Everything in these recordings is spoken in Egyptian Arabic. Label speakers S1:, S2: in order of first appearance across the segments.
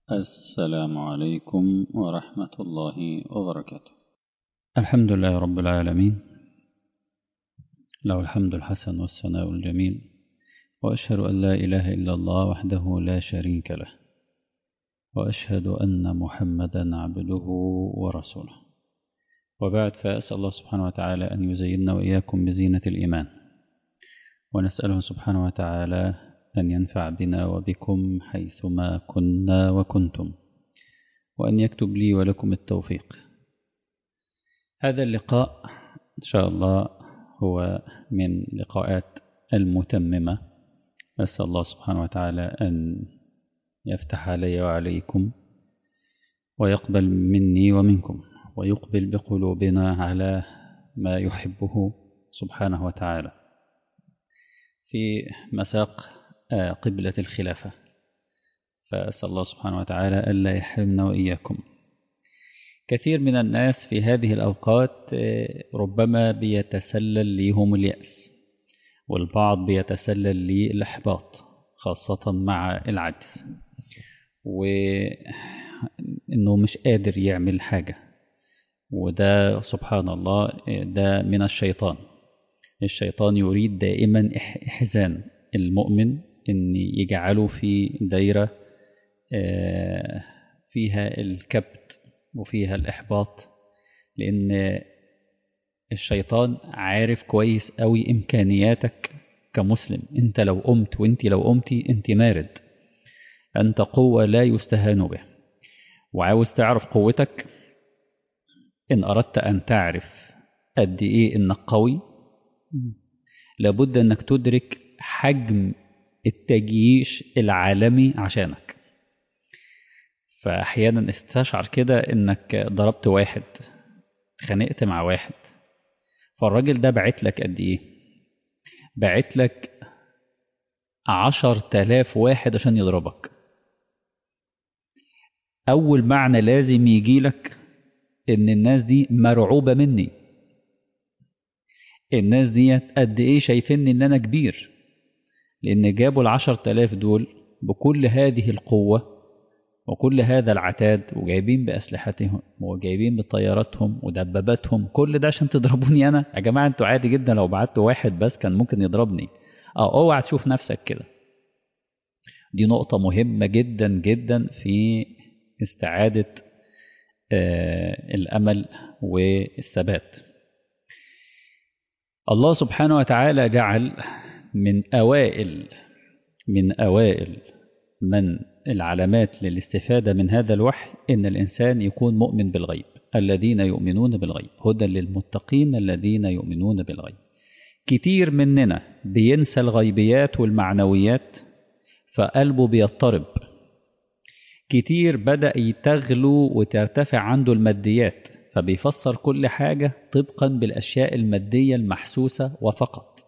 S1: السلام عليكم ورحمة الله وبركاته الحمد لله رب العالمين له الحمد الحسن والثناء الجميل وأشهد أن لا إله إلا الله وحده لا شريك له وأشهد أن محمدا عبده ورسوله وبعد فأسأل الله سبحانه وتعالى أن يزيننا وإياكم بزينة الإيمان ونسأله سبحانه وتعالى أن ينفع بنا وبكم حيثما كنا وكنتم وأن يكتب لي ولكم التوفيق هذا اللقاء إن شاء الله هو من لقاءات المتممة أسأل الله سبحانه وتعالى أن يفتح علي وعليكم ويقبل مني ومنكم ويقبل بقلوبنا على ما يحبه سبحانه وتعالى في مساق قبلة الخلافة فأسأل الله سبحانه وتعالى ألا يحرمنا وإياكم كثير من الناس في هذه الأوقات ربما بيتسلل ليهم اليأس والبعض بيتسلل لي الإحباط خاصة مع العجز وإنه مش قادر يعمل حاجة وده سبحان الله ده من الشيطان الشيطان يريد دائما إحزان المؤمن إن يجعله في دايرة فيها الكبت وفيها الإحباط لأن الشيطان عارف كويس قوي إمكانياتك كمسلم أنت لو قمت وأنت لو قمتي أنت مارد أنت قوة لا يستهان به وعاوز تعرف قوتك إن أردت أن تعرف قد إيه إنك قوي لابد أنك تدرك حجم التجييش العالمي عشانك فأحيانا استشعر كده إنك ضربت واحد خانقت مع واحد فالراجل ده بعت لك قد إيه بعت لك عشر تلاف واحد عشان يضربك أول معنى لازم يجي لك إن الناس دي مرعوبة مني الناس دي قد إيه شايفيني إن أنا كبير لأن جابوا العشر تلاف دول بكل هذه القوة وكل هذا العتاد وجايبين بأسلحتهم وجايبين بطياراتهم ودباباتهم كل ده عشان تضربوني أنا يا جماعة أنتوا عادي جدا لو بعت واحد بس كان ممكن يضربني اه اوعى تشوف نفسك كده دي نقطة مهمة جدا جدا في استعادة آه الأمل والثبات الله سبحانه وتعالى جعل من أوائل من أوائل من العلامات للاستفادة من هذا الوحي إن الإنسان يكون مؤمن بالغيب الذين يؤمنون بالغيب هدى للمتقين الذين يؤمنون بالغيب كتير مننا بينسى الغيبيات والمعنويات فقلبه بيضطرب كتير بدأ يتغلو وترتفع عنده الماديات فبيفسر كل حاجة طبقا بالأشياء المادية المحسوسة وفقط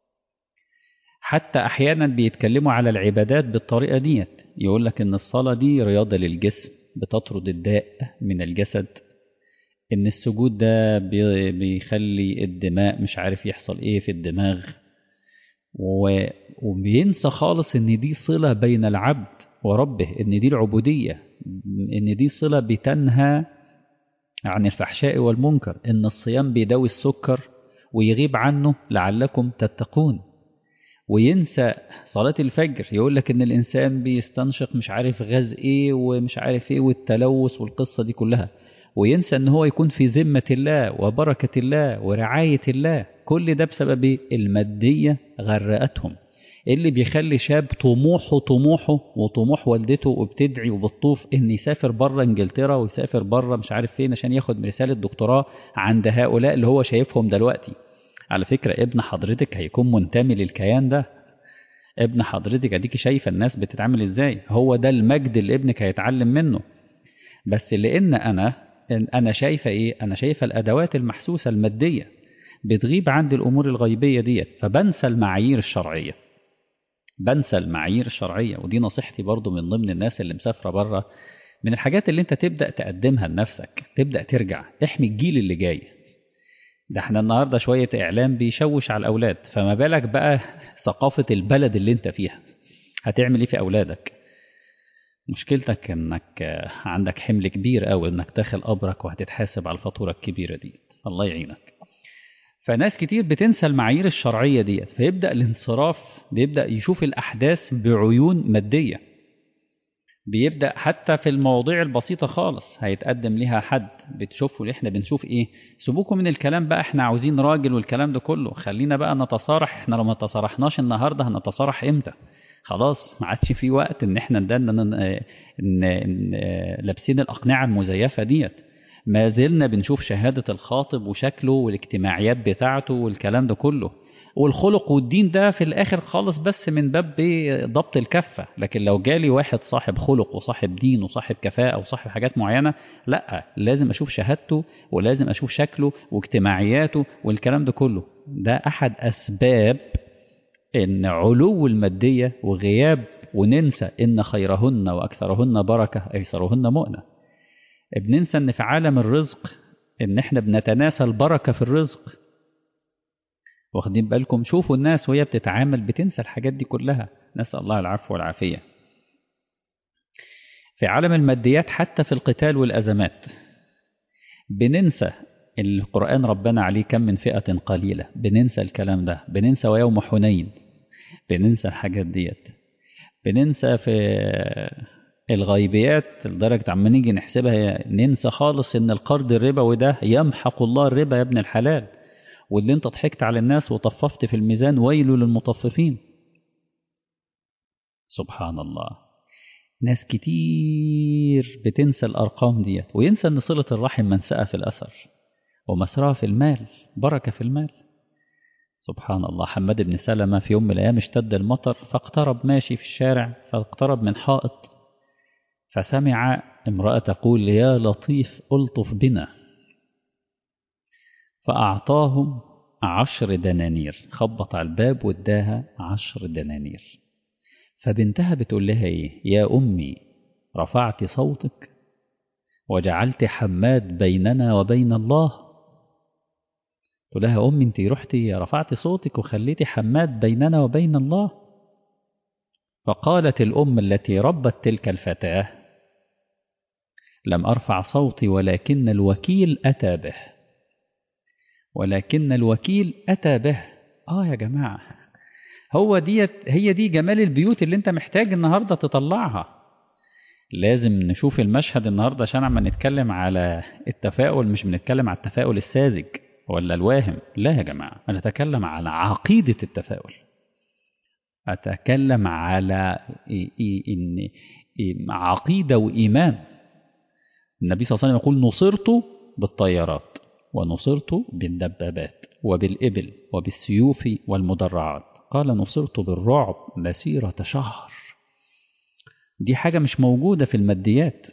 S1: حتى أحيانا بيتكلموا على العبادات بالطريقة ديت يقول لك إن الصلاة دي رياضة للجسم بتطرد الداء من الجسد إن السجود ده بيخلي الدماء مش عارف يحصل إيه في الدماغ وبينسى خالص إن دي صلة بين العبد وربه إن دي العبودية إن دي صلة بتنهى عن الفحشاء والمنكر إن الصيام بيداوي السكر ويغيب عنه لعلكم تتقون وينسى صلاة الفجر يقول لك إن الإنسان بيستنشق مش عارف غاز إيه ومش عارف إيه والتلوث والقصة دي كلها وينسى إن هو يكون في ذمة الله وبركة الله ورعاية الله كل ده بسبب المادية غرقتهم اللي بيخلي شاب طموحه طموحه وطموح والدته وبتدعي وبتطوف ان يسافر بره انجلترا ويسافر بره مش عارف فين عشان ياخد رساله دكتوراه عند هؤلاء اللي هو شايفهم دلوقتي على فكره ابن حضرتك هيكون منتمي للكيان ده ابن حضرتك اديكي شايفه الناس بتتعامل ازاي هو ده المجد اللي ابنك هيتعلم منه بس لان انا انا شايفه ايه انا شايفه الادوات المحسوسه الماديه بتغيب عندي الامور الغيبيه ديت فبنسى المعايير الشرعيه بنسى المعايير الشرعية ودي نصيحتي برضو من ضمن الناس اللي مسافرة بره من الحاجات اللي انت تبدأ تقدمها لنفسك تبدأ ترجع احمي الجيل اللي جاي ده احنا النهاردة شوية اعلام بيشوش على الاولاد فما بالك بقى ثقافة البلد اللي انت فيها هتعمل ايه في اولادك مشكلتك انك عندك حمل كبير قوي انك داخل قبرك وهتتحاسب على الفاتوره الكبيره دي الله يعينك فناس كتير بتنسى المعايير الشرعيه ديت فيبدا الانصراف بيبدا يشوف الاحداث بعيون ماديه بيبدا حتى في المواضيع البسيطه خالص هيتقدم ليها حد بتشوفوا احنا بنشوف ايه سيبوكم من الكلام بقى احنا عاوزين راجل والكلام ده كله خلينا بقى نتصارح احنا لو ما تصارحناش النهارده هنتصارح امتى خلاص ما عادش في وقت ان احنا ندنا لابسين الاقنعه المزيفه ديت ما زلنا بنشوف شهاده الخاطب وشكله والاجتماعيات بتاعته والكلام ده كله والخلق والدين ده في الاخر خالص بس من باب ضبط الكفه لكن لو جالي واحد صاحب خلق وصاحب دين وصاحب كفاءه وصاحب حاجات معينه لا لازم اشوف شهادته ولازم اشوف شكله واجتماعياته والكلام ده كله ده احد اسباب ان علو الماديه وغياب وننسى ان خيرهن واكثرهن بركه ايسرهن مؤنه بننسى ان في عالم الرزق ان احنا بنتناسى البركه في الرزق واخدين بالكم شوفوا الناس وهي بتتعامل بتنسى الحاجات دي كلها نسأل الله العفو والعافية في عالم الماديات حتى في القتال والأزمات بننسى القرآن ربنا عليه كم من فئة قليلة بننسى الكلام ده بننسى ويوم حنين بننسى الحاجات ديت بننسى في الغيبيات لدرجة عما نيجي نحسبها ننسى خالص ان القرض الربوي ده يمحق الله الربا يا ابن الحلال واللي انت ضحكت على الناس وطففت في الميزان ويل للمطففين سبحان الله ناس كتير بتنسى الأرقام ديت وينسى أن صلة الرحم منسأة في الأثر ومسرها في المال بركة في المال سبحان الله حماد بن سلمة في يوم من الأيام اشتد المطر فاقترب ماشي في الشارع فاقترب من حائط فسمع امرأة تقول يا لطيف ألطف بنا فأعطاهم عشر دنانير خبط على الباب واداها عشر دنانير فبنتها بتقول لها ايه يا أمي رفعت صوتك وجعلت حماد بيننا وبين الله تقول لها أمي أنت رحتي رفعت صوتك وخليتي حماد بيننا وبين الله فقالت الأم التي ربت تلك الفتاة لم أرفع صوتي ولكن الوكيل أتى به ولكن الوكيل أتى به آه يا جماعة هو ديت هي دي جمال البيوت اللي انت محتاج النهاردة تطلعها لازم نشوف المشهد النهاردة عشان عما نتكلم على التفاؤل مش بنتكلم على التفاؤل الساذج ولا الواهم لا يا جماعة أنا أتكلم على عقيدة التفاؤل أتكلم على إن عقيدة وإيمان النبي صلى الله عليه وسلم يقول نصرت بالطيارات ونصرت بالدبابات وبالإبل وبالسيوف والمدرعات قال نصرت بالرعب مسيرة شهر دي حاجة مش موجودة في الماديات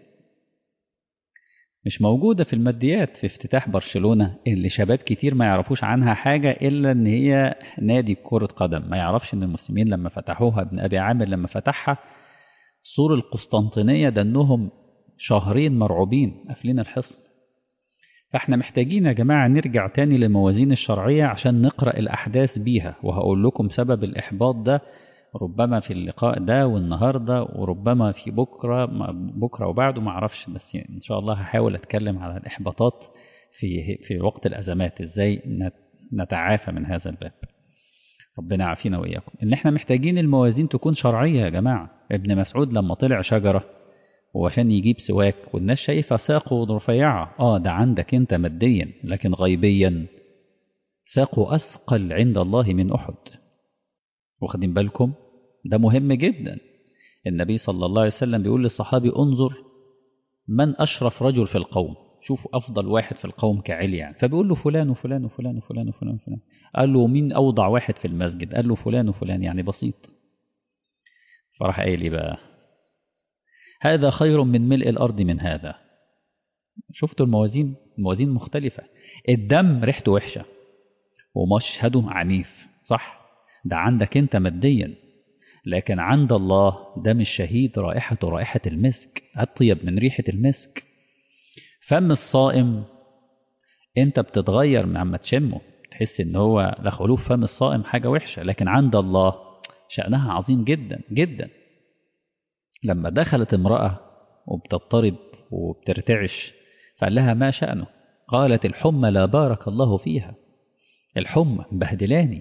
S1: مش موجودة في الماديات في افتتاح برشلونة اللي شباب كتير ما يعرفوش عنها حاجة إلا إن هي نادي كرة قدم ما يعرفش إن المسلمين لما فتحوها ابن أبي عامر لما فتحها سور القسطنطينية دنهم شهرين مرعوبين قافلين الحصن فاحنا محتاجين يا جماعة نرجع تاني للموازين الشرعية عشان نقرأ الأحداث بيها وهقول لكم سبب الإحباط ده ربما في اللقاء ده والنهاردة وربما في بكرة بكرة وبعده ما أعرفش بس إن شاء الله هحاول أتكلم على الإحباطات في في وقت الأزمات إزاي نتعافى من هذا الباب ربنا يعافينا وإياكم إن إحنا محتاجين الموازين تكون شرعية يا جماعة ابن مسعود لما طلع شجرة وعشان يجيب سواك والناس شايفة ساقه رفيعة آه ده عندك أنت ماديا لكن غيبيا ساقه أثقل عند الله من أحد واخدين بالكم ده مهم جدا النبي صلى الله عليه وسلم بيقول للصحابي انظر من أشرف رجل في القوم شوفوا أفضل واحد في القوم كعلي يعني فبيقول له فلان وفلان وفلان وفلان وفلان وفلان قال له مين أوضع واحد في المسجد قال له فلان وفلان يعني بسيط فراح قايل لي بقى هذا خير من ملء الأرض من هذا شفتوا الموازين الموازين مختلفة الدم ريحته وحشة ومشهده عنيف صح ده عندك انت ماديا لكن عند الله دم الشهيد رائحته رائحة المسك أطيب من ريحة المسك فم الصائم انت بتتغير لما تشمه تحس ان هو ده خلوف فم الصائم حاجة وحشة لكن عند الله شأنها عظيم جدا جدا لما دخلت امرأة وبتضطرب وبترتعش فقال لها ما شأنه قالت الحمى لا بارك الله فيها الحمى بهدلاني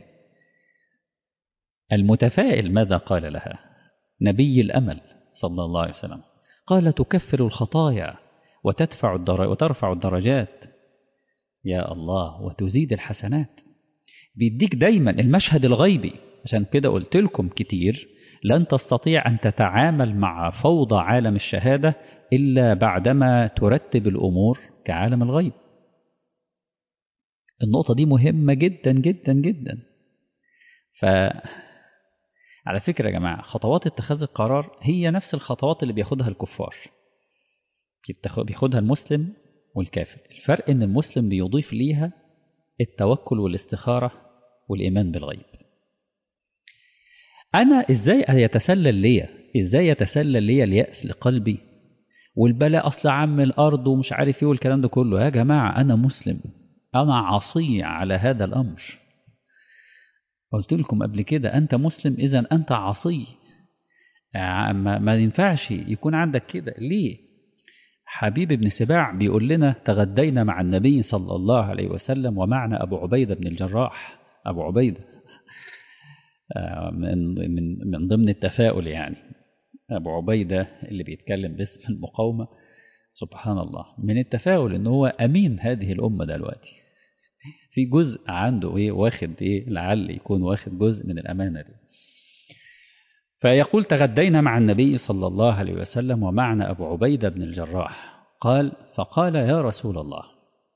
S1: المتفائل ماذا قال لها نبي الأمل صلى الله عليه وسلم قال تكفر الخطايا وتدفع الدر... وترفع الدرجات يا الله وتزيد الحسنات بيديك دايما المشهد الغيبي عشان كده قلت لكم كتير لن تستطيع أن تتعامل مع فوضى عالم الشهادة إلا بعدما ترتب الأمور كعالم الغيب النقطة دي مهمة جدا جدا جدا ف على فكرة يا جماعة خطوات اتخاذ القرار هي نفس الخطوات اللي بياخدها الكفار بياخدها المسلم والكافر الفرق ان المسلم بيضيف ليها التوكل والاستخارة والإيمان بالغيب أنا إزاي يتسلل ليا إزاي يتسلل ليا اليأس لقلبي والبلاء أصل عم الأرض ومش عارف إيه والكلام ده كله يا جماعة أنا مسلم أنا عصي على هذا الأمر قلت لكم قبل كده أنت مسلم إذا أنت عصي ما, ما ينفعش يكون عندك كده ليه حبيب بن سباع بيقول لنا تغدينا مع النبي صلى الله عليه وسلم ومعنا أبو عبيدة بن الجراح أبو عبيدة من, من, من ضمن التفاؤل يعني أبو عبيدة اللي بيتكلم باسم المقاومة سبحان الله من التفاؤل ان هو امين هذه الامه دلوقتي في جزء عنده ايه واخد ايه لعل يكون واخد جزء من الامانه دي فيقول تغدينا مع النبي صلى الله عليه وسلم ومعنا ابو عبيده بن الجراح قال فقال يا رسول الله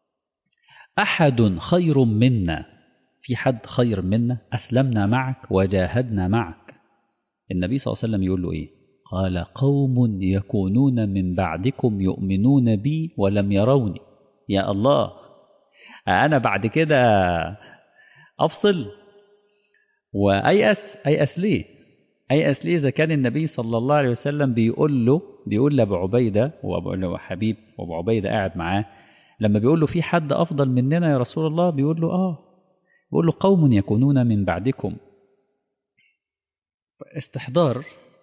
S1: احد خير منا في حد خير منا اسلمنا معك وجاهدنا معك النبي صلى الله عليه وسلم يقول له ايه قال قوم يكونون من بعدكم يؤمنون بي ولم يروني يا الله أنا بعد كده أفصل وأيأس أيأس ليه أيأس ليه إذا كان النبي صلى الله عليه وسلم بيقول له بيقول لأبو عبيدة وأبو حبيب وأبو عبيدة قاعد معاه لما بيقول له في حد أفضل مننا يا رسول الله بيقول له آه بيقول له قوم يكونون من بعدكم استحضار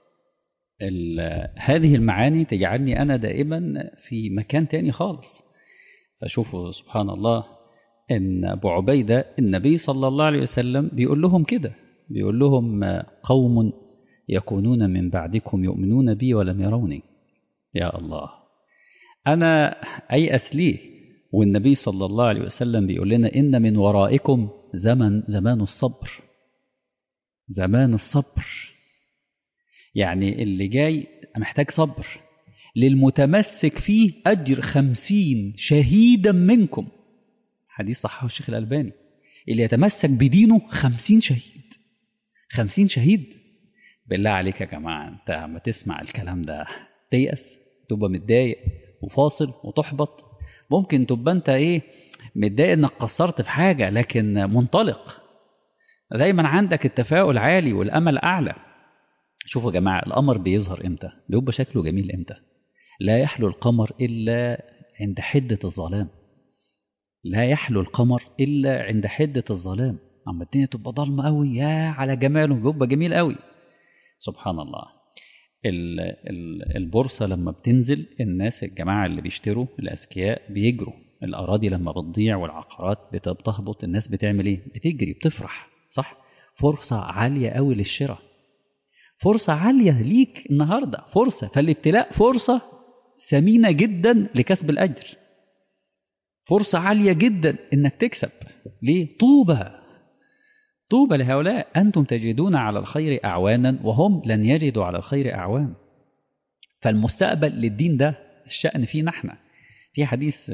S1: هذه المعاني تجعلني أنا دائما في مكان تاني خالص فشوفوا سبحان الله إن أبو عبيدة النبي صلى الله عليه وسلم بيقول لهم كده بيقول لهم قوم يكونون من بعدكم يؤمنون بي ولم يروني يا الله أنا أيأس ليه والنبي صلى الله عليه وسلم بيقول لنا إن من ورائكم زمن زمان الصبر زمان الصبر يعني اللي جاي محتاج صبر للمتمسك فيه أجر خمسين شهيدا منكم حديث صححه الشيخ الألباني اللي يتمسك بدينه خمسين شهيد خمسين شهيد بالله عليك يا جماعة أنت لما تسمع الكلام ده تيأس تبقى متضايق وفاصل وتحبط ممكن تبقى أنت إيه متضايق إنك قصرت في حاجة لكن منطلق دايما عندك التفاؤل عالي والأمل أعلى شوفوا يا جماعة القمر بيظهر إمتى بيبقى شكله جميل إمتى لا يحلو القمر إلا عند حدة الظلام لا يحلو القمر إلا عند حدة الظلام أما الدنيا تبقى ضلمة قوي يا على جماله بيبقى جميل قوي سبحان الله ال ال البورصة لما بتنزل الناس الجماعة اللي بيشتروا الأذكياء بيجروا الأراضي لما بتضيع والعقارات بتهبط الناس بتعمل إيه؟ بتجري بتفرح صح؟ فرصة عالية قوي للشراء فرصة عالية ليك النهاردة فرصة فالابتلاء فرصة ثمينة جدا لكسب الأجر فرصة عالية جدا إنك تكسب ليه؟ طوبى طوبى لهؤلاء أنتم تجدون على الخير أعوانا وهم لن يجدوا على الخير أعوان فالمستقبل للدين ده الشأن فينا احنا في حديث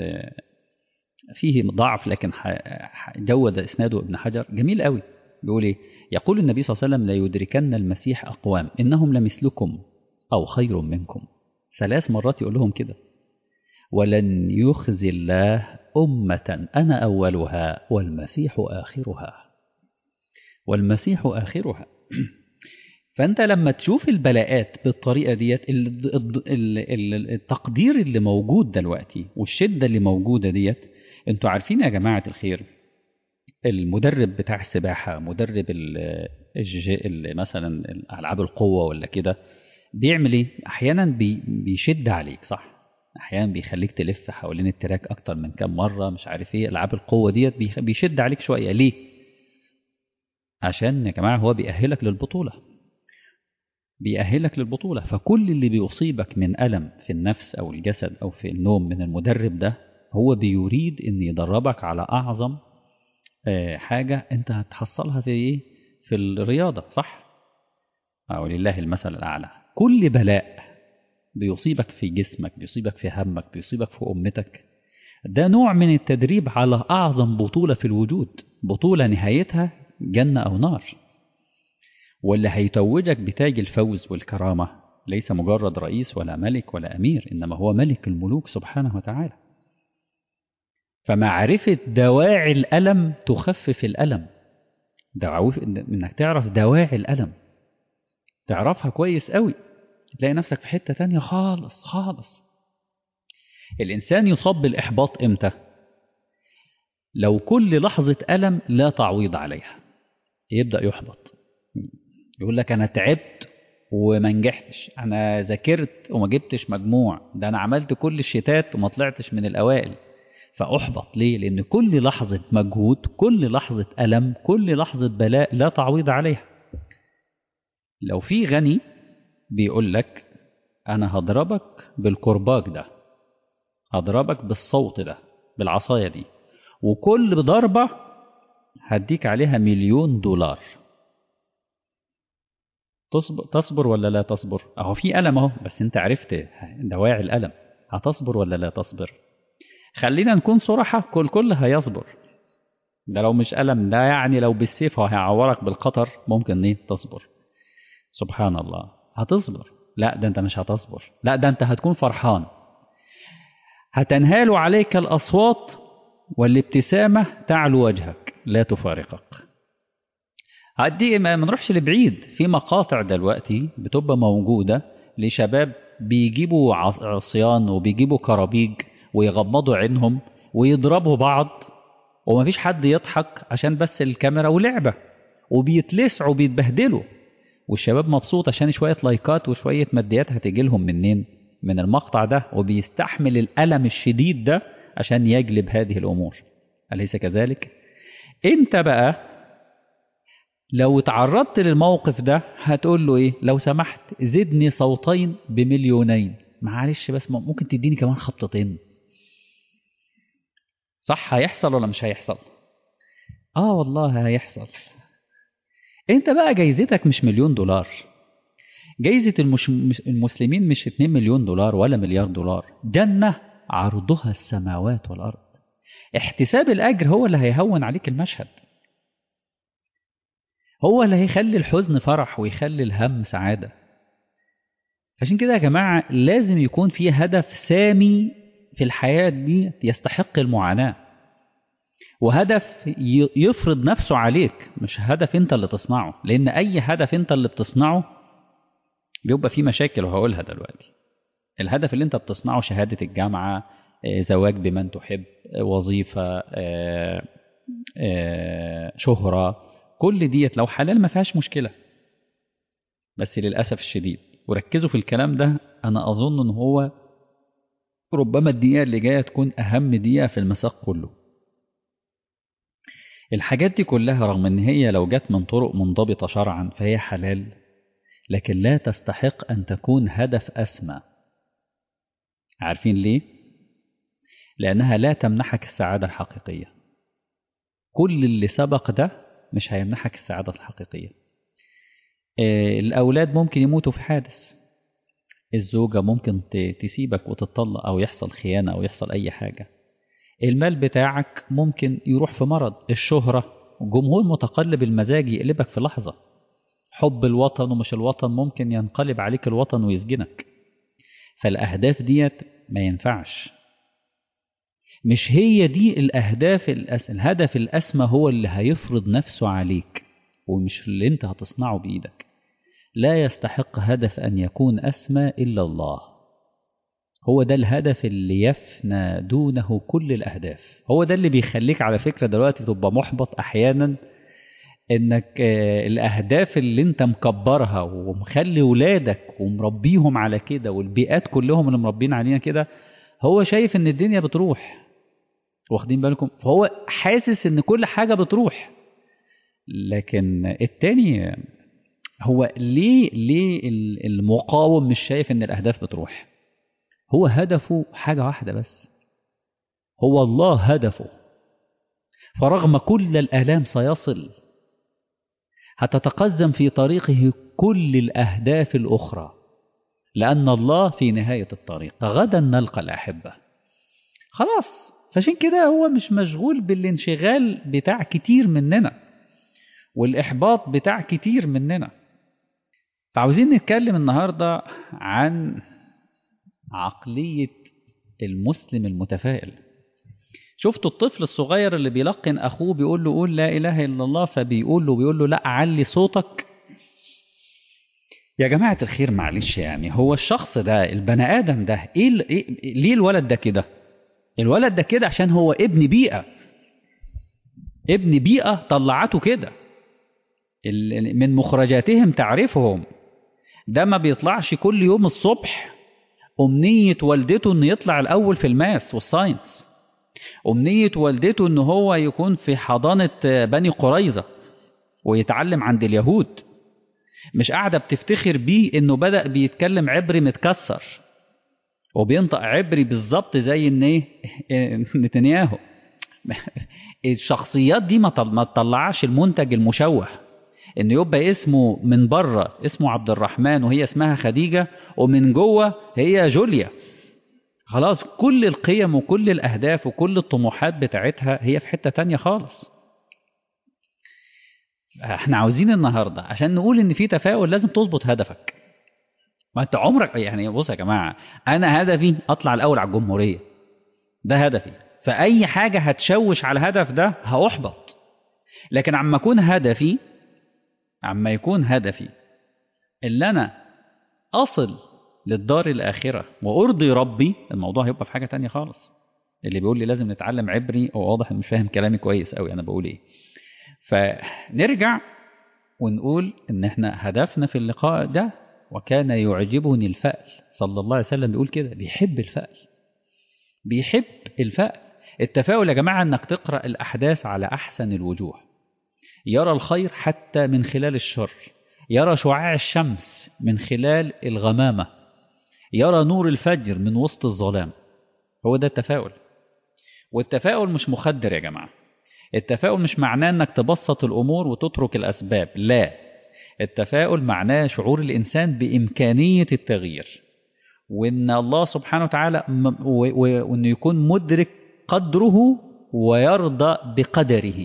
S1: فيه ضعف لكن جود إسناده ابن حجر جميل قوي بيقول ايه يقول النبي صلى الله عليه وسلم لا يدركن المسيح أقوام إنهم لمثلكم أو خير منكم ثلاث مرات يقول لهم كده ولن يخزي الله أمة أنا أولها والمسيح آخرها والمسيح آخرها فأنت لما تشوف البلاءات بالطريقة ديت التقدير اللي موجود دلوقتي والشدة اللي موجودة ديت انتوا عارفين يا جماعة الخير المدرب بتاع السباحة مدرب ال مثلا ألعاب القوة ولا كده بيعمل ايه احيانا بي بيشد عليك صح احيانا بيخليك تلف حوالين التراك اكتر من كام مره مش عارف ايه العاب القوه ديت بيشد عليك شويه ليه عشان يا جماعه هو بيأهلك للبطوله بيأهلك للبطوله فكل اللي بيصيبك من الم في النفس او الجسد او في النوم من المدرب ده هو بيريد ان يدربك على اعظم حاجه انت هتحصلها في ايه في الرياضه صح او لله المثل الاعلى كل بلاء بيصيبك في جسمك بيصيبك في همك بيصيبك في أمتك ده نوع من التدريب على أعظم بطولة في الوجود بطولة نهايتها جنة أو نار واللي هيتوجك بتاج الفوز والكرامة ليس مجرد رئيس ولا ملك ولا أمير إنما هو ملك الملوك سبحانه وتعالى فمعرفة دواعي الألم تخفف الألم دعوف إنك تعرف دواعي الألم تعرفها كويس قوي تلاقي نفسك في حتة تانية خالص خالص الإنسان يصاب بالإحباط إمتى؟ لو كل لحظة ألم لا تعويض عليها يبدأ يحبط يقول لك أنا تعبت وما نجحتش أنا ذاكرت وما جبتش مجموع ده أنا عملت كل الشتات وما طلعتش من الأوائل فأحبط ليه؟ لأن كل لحظة مجهود كل لحظة ألم كل لحظة بلاء لا تعويض عليها لو في غني بيقول لك أنا هضربك بالكرباج ده هضربك بالصوت ده بالعصاية دي وكل ضربة هديك عليها مليون دولار تصبر, تصبر ولا لا تصبر أهو في ألم أهو بس أنت عرفت دواعي الألم هتصبر ولا لا تصبر خلينا نكون صراحة كل كل هيصبر ده لو مش ألم ده يعني لو بالسيف هو هيعورك بالقطر ممكن ايه تصبر سبحان الله هتصبر لا ده انت مش هتصبر لا ده انت هتكون فرحان هتنهال عليك الأصوات والابتسامة تعلو وجهك لا تفارقك هدي ما نروحش لبعيد في مقاطع دلوقتي بتبقى موجودة لشباب بيجيبوا عصيان وبيجيبوا كرابيج ويغمضوا عينهم ويضربوا بعض ومفيش حد يضحك عشان بس الكاميرا ولعبة وبيتلسعوا وبيتبهدلوا والشباب مبسوط عشان شوية لايكات وشوية ماديات هتيجي لهم منين من المقطع ده وبيستحمل الألم الشديد ده عشان يجلب هذه الأمور أليس كذلك؟ أنت بقى لو تعرضت للموقف ده هتقول له إيه؟ لو سمحت زدني صوتين بمليونين معلش بس ممكن تديني كمان خبطتين صح هيحصل ولا مش هيحصل؟ آه والله هيحصل انت بقى جايزتك مش مليون دولار جايزة المش... المسلمين مش 2 مليون دولار ولا مليار دولار جنة عرضها السماوات والأرض احتساب الأجر هو اللي هيهون عليك المشهد هو اللي هيخلي الحزن فرح ويخلي الهم سعادة عشان كده يا جماعة لازم يكون في هدف سامي في الحياة دي يستحق المعاناة وهدف يفرض نفسه عليك مش هدف انت اللي تصنعه لان اي هدف انت اللي بتصنعه بيبقى فيه مشاكل وهقولها دلوقتي الهدف اللي انت بتصنعه شهادة الجامعة زواج بمن تحب وظيفة شهرة كل ديت لو حلال ما فيهاش مشكلة بس للأسف الشديد وركزوا في الكلام ده أنا أظن أن هو ربما الدقيقة اللي جاية تكون أهم دقيقة في المساق كله الحاجات دي كلها رغم ان هي لو جت من طرق منضبطة شرعا فهي حلال لكن لا تستحق ان تكون هدف اسمى عارفين ليه لانها لا تمنحك السعادة الحقيقية كل اللي سبق ده مش هيمنحك السعادة الحقيقية الاولاد ممكن يموتوا في حادث الزوجة ممكن تسيبك وتطلق او يحصل خيانة او يحصل اي حاجة المال بتاعك ممكن يروح في مرض الشهرة جمهور متقلب المزاج يقلبك في لحظة حب الوطن ومش الوطن ممكن ينقلب عليك الوطن ويسجنك فالأهداف ديت ما ينفعش مش هي دي الأهداف الأس... الهدف الأسمى هو اللي هيفرض نفسه عليك ومش اللي انت هتصنعه بإيدك لا يستحق هدف أن يكون أسمى إلا الله هو ده الهدف اللي يفنى دونه كل الأهداف هو ده اللي بيخليك على فكرة دلوقتي تبقى محبط أحيانا انك آه، الاهداف اللي انت مكبرها ومخلي ولادك ومربيهم على كده والبيئات كلهم اللي مربين علينا كده هو شايف ان الدنيا بتروح واخدين بالكم فهو حاسس ان كل حاجه بتروح لكن التاني هو ليه ليه ال- المقاوم مش شايف ان الاهداف بتروح هو هدفه حاجه واحده بس هو الله هدفه فرغم كل الالام سيصل هتتقدم في طريقه كل الاهداف الاخرى لان الله في نهايه الطريق غدا نلقى الاحبه خلاص فعشان كده هو مش مشغول بالانشغال بتاع كتير مننا والإحباط بتاع كتير مننا فعاوزين نتكلم النهاردة عن عقلية المسلم المتفائل شفتوا الطفل الصغير اللي بيلقن أخوه بيقول له قول لا إله إلا الله فبيقول له بيقول له لا علي صوتك يا جماعة الخير معلش يعني هو الشخص ده البني آدم ده إيه, ال- إيه ليه الولد ده كده الولد ده كده عشان هو ابن بيئة ابن بيئة طلعته كده ال- من مخرجاتهم تعرفهم ده ما بيطلعش كل يوم الصبح أمنية والدته إنه يطلع الأول في الماس والساينس أمنية والدته إن هو يكون في حضانة بني قريظة ويتعلم عند اليهود مش قاعدة بتفتخر بيه إنه بدأ بيتكلم عبري متكسر وبينطق عبري بالظبط زي إن إيه نتنياهو الشخصيات دي ما طل- ما تطلعش المنتج المشوه ان يبقى اسمه من بره اسمه عبد الرحمن وهي اسمها خديجه ومن جوه هي جوليا خلاص كل القيم وكل الاهداف وكل الطموحات بتاعتها هي في حته تانية خالص احنا عاوزين النهارده عشان نقول ان في تفاؤل لازم تظبط هدفك ما انت عمرك يعني بص يا جماعه انا هدفي اطلع الاول على الجمهوريه ده هدفي فاي حاجه هتشوش على الهدف ده هاحبط لكن عما اكون هدفي عما يكون هدفي اللي انا اصل للدار الاخره وارضي ربي الموضوع هيبقى في حاجه تانية خالص اللي بيقول لي لازم نتعلم عبري هو واضح إنه مش فاهم كلامي كويس قوي انا بقول ايه فنرجع ونقول ان احنا هدفنا في اللقاء ده وكان يعجبني الفأل صلى الله عليه وسلم بيقول كده بيحب الفأل بيحب الفأل التفاؤل يا جماعة انك تقرأ الأحداث على أحسن الوجوه يرى الخير حتى من خلال الشر يرى شعاع الشمس من خلال الغمامة يرى نور الفجر من وسط الظلام هو ده التفاؤل والتفاؤل مش مخدر يا جماعة التفاؤل مش معناه انك تبسط الامور وتترك الاسباب لا التفاؤل معناه شعور الانسان بامكانيه التغيير وان الله سبحانه وتعالى م- و- و- وانه يكون مدرك قدره ويرضى بقدره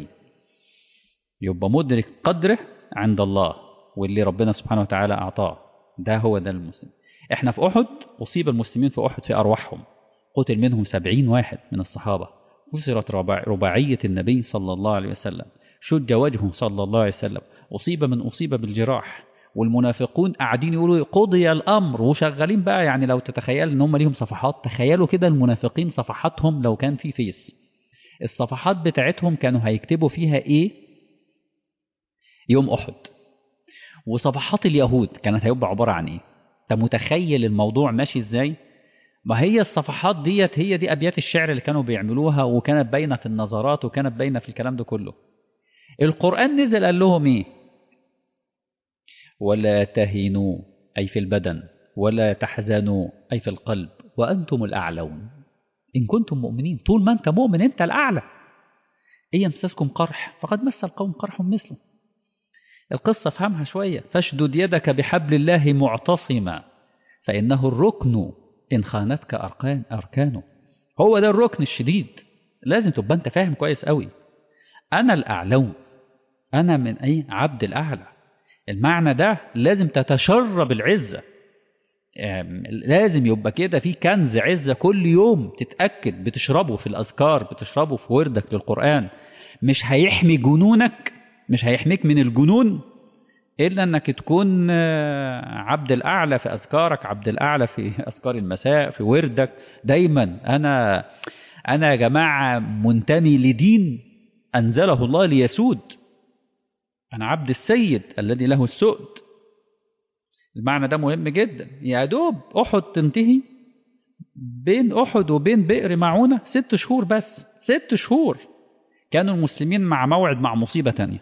S1: يبقى مدرك قدره عند الله واللي ربنا سبحانه وتعالى اعطاه ده هو ده المسلم احنا في احد اصيب المسلمين في احد في ارواحهم قتل منهم سبعين واحد من الصحابه كسرت رباع- رباعية النبي صلى الله عليه وسلم شج وجهه صلى الله عليه وسلم أصيب من أصيب بالجراح والمنافقون قاعدين يقولوا قضي الأمر وشغالين بقى يعني لو تتخيل إن هم ليهم صفحات تخيلوا كده المنافقين صفحاتهم لو كان في فيس الصفحات بتاعتهم كانوا هيكتبوا فيها إيه يوم أحد وصفحات اليهود كانت هيبقى عبارة عن إيه أنت متخيل الموضوع ماشي إزاي ما هي الصفحات ديت هي دي ابيات الشعر اللي كانوا بيعملوها وكانت باينه في النظرات وكانت باينه في الكلام ده كله القران نزل قال لهم ايه ولا تهنوا اي في البدن ولا تحزنوا اي في القلب وانتم الاعلون ان كنتم مؤمنين طول ما انت مؤمن انت الاعلى ان يمسسكم قرح فقد مس القوم قرح مثله القصه افهمها شويه فاشدد يدك بحبل الله معتصما فانه الركن إن خانتك أركان أركانه هو ده الركن الشديد لازم تبقى أنت فاهم كويس قوي أنا الأعلون أنا من أي عبد الأعلى المعنى ده لازم تتشرب العزة آم، لازم يبقى كده في كنز عزة كل يوم تتأكد بتشربه في الأذكار بتشربه في وردك للقرآن مش هيحمي جنونك مش هيحميك من الجنون إلا أنك تكون آه، عبد الأعلى في أذكارك عبد الأعلى في أذكار المساء في وردك دايما أنا أنا يا جماعة منتمي لدين أنزله الله ليسود أنا عبد السيد الذي له السؤد المعنى ده مهم جدا يا دوب أحد تنتهي بين أحد وبين بئر معونة ست شهور بس ست شهور كانوا المسلمين مع موعد مع مصيبة تانية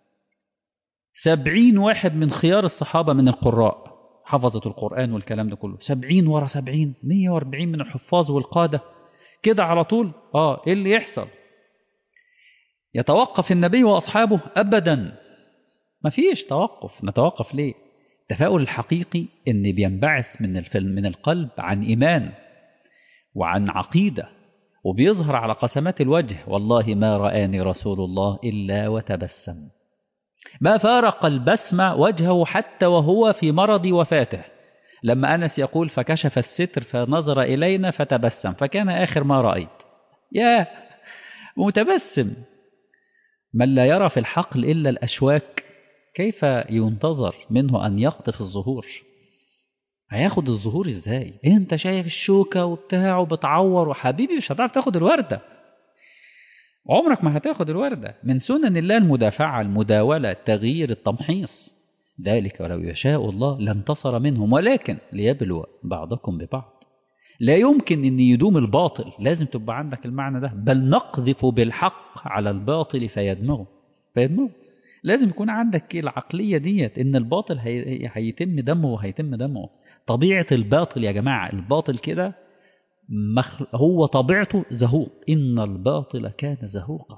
S1: سبعين واحد من خيار الصحابة من القراء حفظة القرآن والكلام ده كله سبعين ورا سبعين مية واربعين من الحفاظ والقادة كده على طول اه ايه اللي يحصل يتوقف النبي وأصحابه أبدا مفيش توقف نتوقف ليه التفاؤل الحقيقي ان بينبعث من من القلب عن ايمان وعن عقيده وبيظهر على قسمات الوجه والله ما رآني رسول الله إلا وتبسم ما فارق البسمة وجهه حتى وهو في مرض وفاته لما أنس يقول فكشف الستر فنظر إلينا فتبسم فكان آخر ما رأيت يا متبسم من لا يرى في الحقل إلا الأشواك كيف ينتظر منه أن يقطف الظهور هياخد الظهور ازاي انت شايف الشوكة وبتاع وبتعور وحبيبي مش هتعرف تاخد الوردة عمرك ما هتاخد الوردة من سنن الله المدافعة المداولة التغيير التمحيص ذلك ولو يشاء الله لانتصر منهم ولكن ليبلو بعضكم ببعض لا يمكن ان يدوم الباطل لازم تبقى عندك المعنى ده بل نقذف بالحق على الباطل فيدمغه فيدمغه لازم يكون عندك العقلية ديت ان الباطل هي... هيتم دمه وهيتم دمه طبيعة الباطل يا جماعة الباطل كده مخ... هو طبيعته زهوق إن الباطل كان زهوقا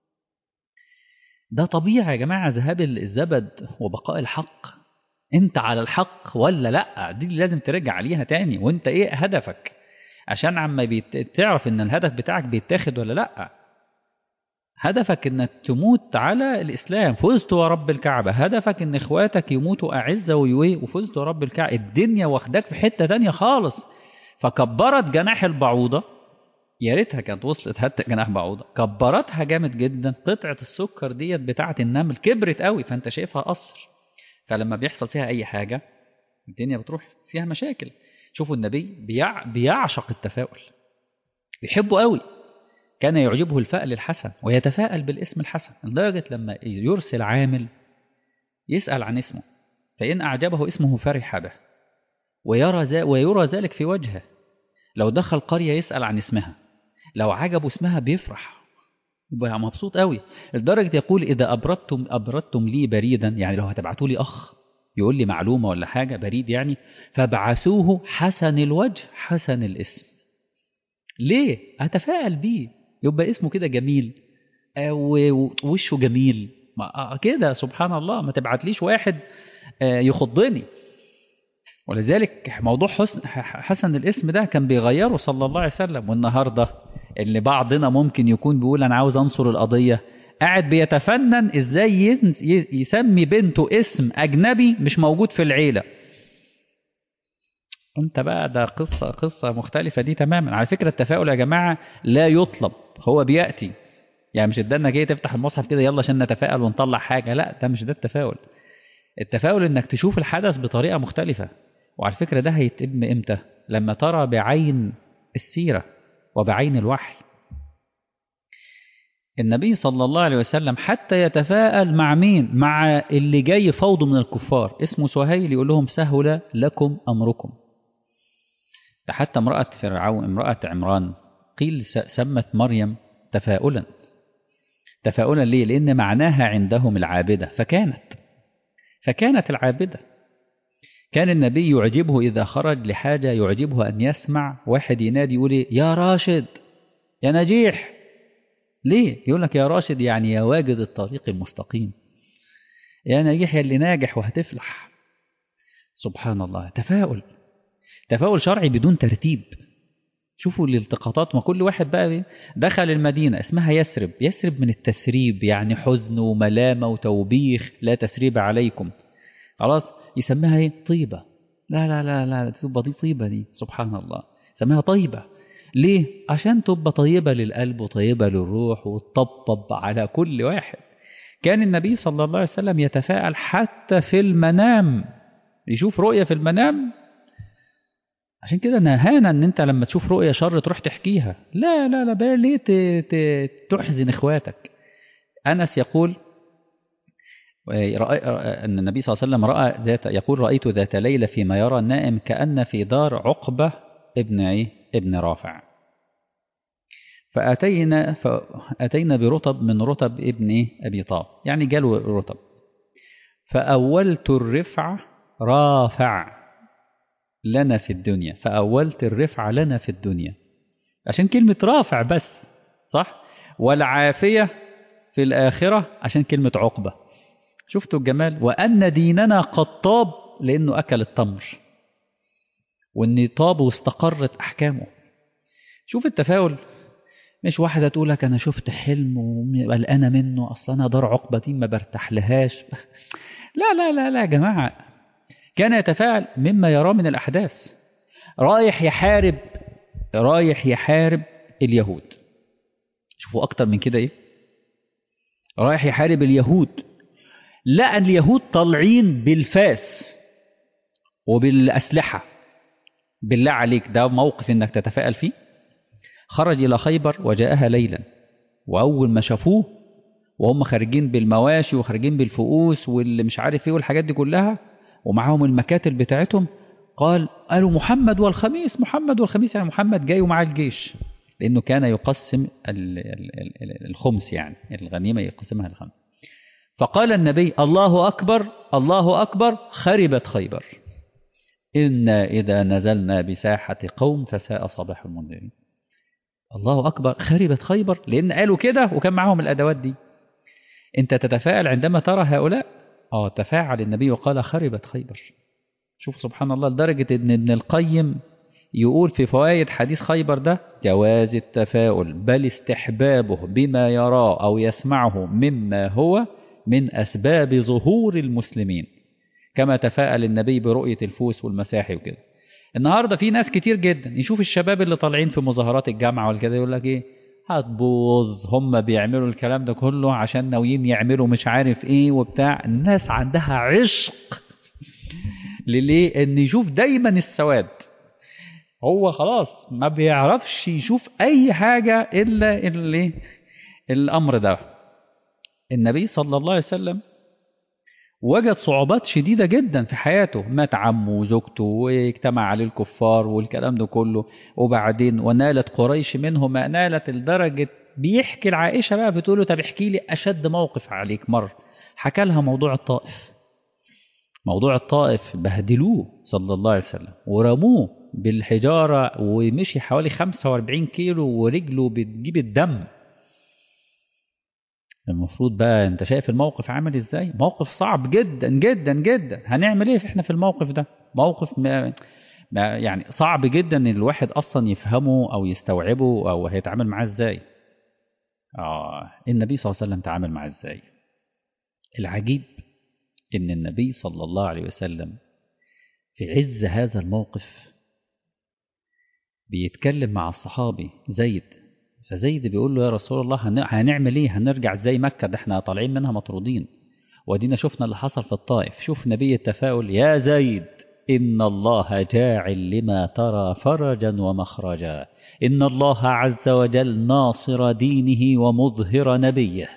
S1: ده طبيعي يا جماعة ذهاب الزبد وبقاء الحق انت على الحق ولا لا دي اللي لازم ترجع عليها تاني وانت ايه هدفك عشان عما بيت... تعرف ان الهدف بتاعك بيتاخد ولا لا هدفك انك تموت على الاسلام فزت ورب الكعبه هدفك ان اخواتك يموتوا اعزه ويوي وفزت ورب الكعبه الدنيا واخداك في حته تانية خالص فكبرت جناح البعوضه يا ريتها كانت وصلت حتى جناح بعوضه كبرتها جامد جدا قطعه السكر ديت بتاعه النمل كبرت قوي فانت شايفها قصر فلما بيحصل فيها اي حاجه الدنيا بتروح فيها مشاكل شوفوا النبي بيع بيعشق التفاؤل بيحبه قوي كان يعجبه الفأل الحسن ويتفاءل بالاسم الحسن لدرجة لما يرسل عامل يسأل عن اسمه فإن أعجبه اسمه فرح به ويرى, ويرى ذلك في وجهه لو دخل قرية يسأل عن اسمها لو عجبه اسمها بيفرح يبقى مبسوط قوي لدرجة يقول إذا أبردتم أبردتم لي بريدا يعني لو هتبعتوا لي أخ يقول لي معلومة ولا حاجة بريد يعني فابعثوه حسن الوجه حسن الاسم ليه؟ أتفائل بيه يبقى اسمه كده جميل ووشه جميل كده سبحان الله ما تبعتليش واحد يخضني ولذلك موضوع حسن حسن الاسم ده كان بيغيره صلى الله عليه وسلم والنهارده اللي بعضنا ممكن يكون بيقول انا عاوز انصر القضيه قاعد بيتفنن ازاي يسمي بنته اسم اجنبي مش موجود في العيله انت بقى ده قصة قصة مختلفة دي تماما على فكرة التفاؤل يا جماعة لا يطلب هو بيأتي يعني مش ادانا جاي تفتح المصحف كده يلا عشان نتفائل ونطلع حاجة لا ده مش ده التفاؤل التفاؤل انك تشوف الحدث بطريقة مختلفة وعلى فكرة ده هيتم امتى لما ترى بعين السيرة وبعين الوحي النبي صلى الله عليه وسلم حتى يتفاءل مع مين مع اللي جاي فوض من الكفار اسمه سهيل يقول لهم سهل لكم أمركم ده حتى امرأة فرعون امرأة عمران قيل سمت مريم تفاؤلا تفاؤلا ليه لأن معناها عندهم العابدة فكانت فكانت العابدة كان النبي يعجبه إذا خرج لحاجة يعجبه أن يسمع واحد ينادي يقول يا راشد يا نجيح ليه يقول لك يا راشد يعني يا واجد الطريق المستقيم يا نجيح يا اللي ناجح وهتفلح سبحان الله تفاؤل تفاؤل شرعي بدون ترتيب شوفوا الالتقاطات ما كل واحد بقى دخل المدينة اسمها يسرب يسرب من التسريب يعني حزن وملامة وتوبيخ لا تسريب عليكم خلاص يسميها ايه طيبة لا لا لا لا تبقى دي طيبة دي سبحان الله سميها طيبة ليه عشان تبقى طيبة للقلب وطيبة للروح وتطبطب على كل واحد كان النبي صلى الله عليه وسلم يتفاءل حتى في المنام يشوف رؤية في المنام عشان كده نهانا ان انت لما تشوف رؤية شر تروح تحكيها لا لا لا بقى ليه تحزن اخواتك انس يقول أن النبي صلى الله عليه وسلم رأى ذات يقول رأيت ذات ليلة فيما يرى النائم كأن في دار عقبة ابن إيه؟ ابن رافع فأتينا فأتينا برطب من رطب ابن إيه؟ أبي طاب يعني جاله رطب فأولت الرفع رافع لنا في الدنيا فأولت الرفع لنا في الدنيا عشان كلمة رافع بس صح والعافية في الآخرة عشان كلمة عقبة شفتوا الجمال وأن ديننا قد طاب لأنه أكل التمر وأن طاب واستقرت أحكامه شوف التفاؤل مش واحدة تقول لك أنا شفت حلم وقلقانة منه أصلا أنا دار عقبة دي ما برتاح لهاش لا لا لا لا يا جماعة كان يتفاعل مما يراه من الأحداث رايح يحارب رايح يحارب اليهود شوفوا أكتر من كده إيه رايح يحارب اليهود لقى اليهود طالعين بالفاس وبالأسلحة بالله عليك ده موقف إنك تتفائل فيه خرج إلى خيبر وجاءها ليلا وأول ما شافوه وهم خارجين بالمواشي وخارجين بالفؤوس واللي مش عارف ايه والحاجات دي كلها ومعاهم المكاتل بتاعتهم قال قالوا محمد والخميس محمد والخميس يعني محمد جاي ومعاه الجيش لأنه كان يقسم الخمس يعني الغنيمة يقسمها الخمس فقال النبي الله أكبر الله أكبر خربت خيبر إنا إذا نزلنا بساحة قوم فساء صباح المنذرين الله أكبر خربت خيبر لأن قالوا كده وكان معاهم الأدوات دي أنت تتفاءل عندما ترى هؤلاء آه تفاعل النبي وقال خربت خيبر شوف سبحان الله لدرجة أن ابن القيم يقول في فوائد حديث خيبر ده جواز التفاؤل بل استحبابه بما يراه أو يسمعه مما هو من أسباب ظهور المسلمين كما تفاءل النبي برؤية الفوس والمساحي وكده النهاردة في ناس كتير جدا يشوف الشباب اللي طالعين في مظاهرات الجامعة والكده يقول لك ايه هتبوظ هم بيعملوا الكلام ده كله عشان ناويين يعملوا مش عارف ايه وبتاع الناس عندها عشق لليه ان يشوف دايما السواد هو خلاص ما بيعرفش يشوف اي حاجة الا اللي الامر ده النبي صلى الله عليه وسلم وجد صعوبات شديدة جدا في حياته مات عمه وزوجته واجتمع عليه الكفار والكلام ده كله وبعدين ونالت قريش منه ما نالت لدرجة بيحكي لعائشة بقى بتقول له طب احكي لي أشد موقف عليك مرة حكى لها موضوع الطائف موضوع الطائف بهدلوه صلى الله عليه وسلم ورموه بالحجارة ومشي حوالي 45 كيلو ورجله بتجيب الدم المفروض بقى انت شايف الموقف عامل ازاي موقف صعب جدا جدا جدا هنعمل ايه احنا في الموقف ده موقف ما ما يعني صعب جدا ان الواحد اصلا يفهمه او يستوعبه او هيتعامل معاه ازاي اه النبي صلى الله عليه وسلم تعامل معاه ازاي العجيب ان النبي صلى الله عليه وسلم في عز هذا الموقف بيتكلم مع الصحابي زيد فزيد بيقول له يا رسول الله هنعمل ايه هنرجع زي مكة ده احنا طالعين منها مطرودين ودينا شفنا اللي حصل في الطائف شوف نبي التفاؤل يا زيد إن الله جاعل لما ترى فرجا ومخرجا إن الله عز وجل ناصر دينه ومظهر نبيه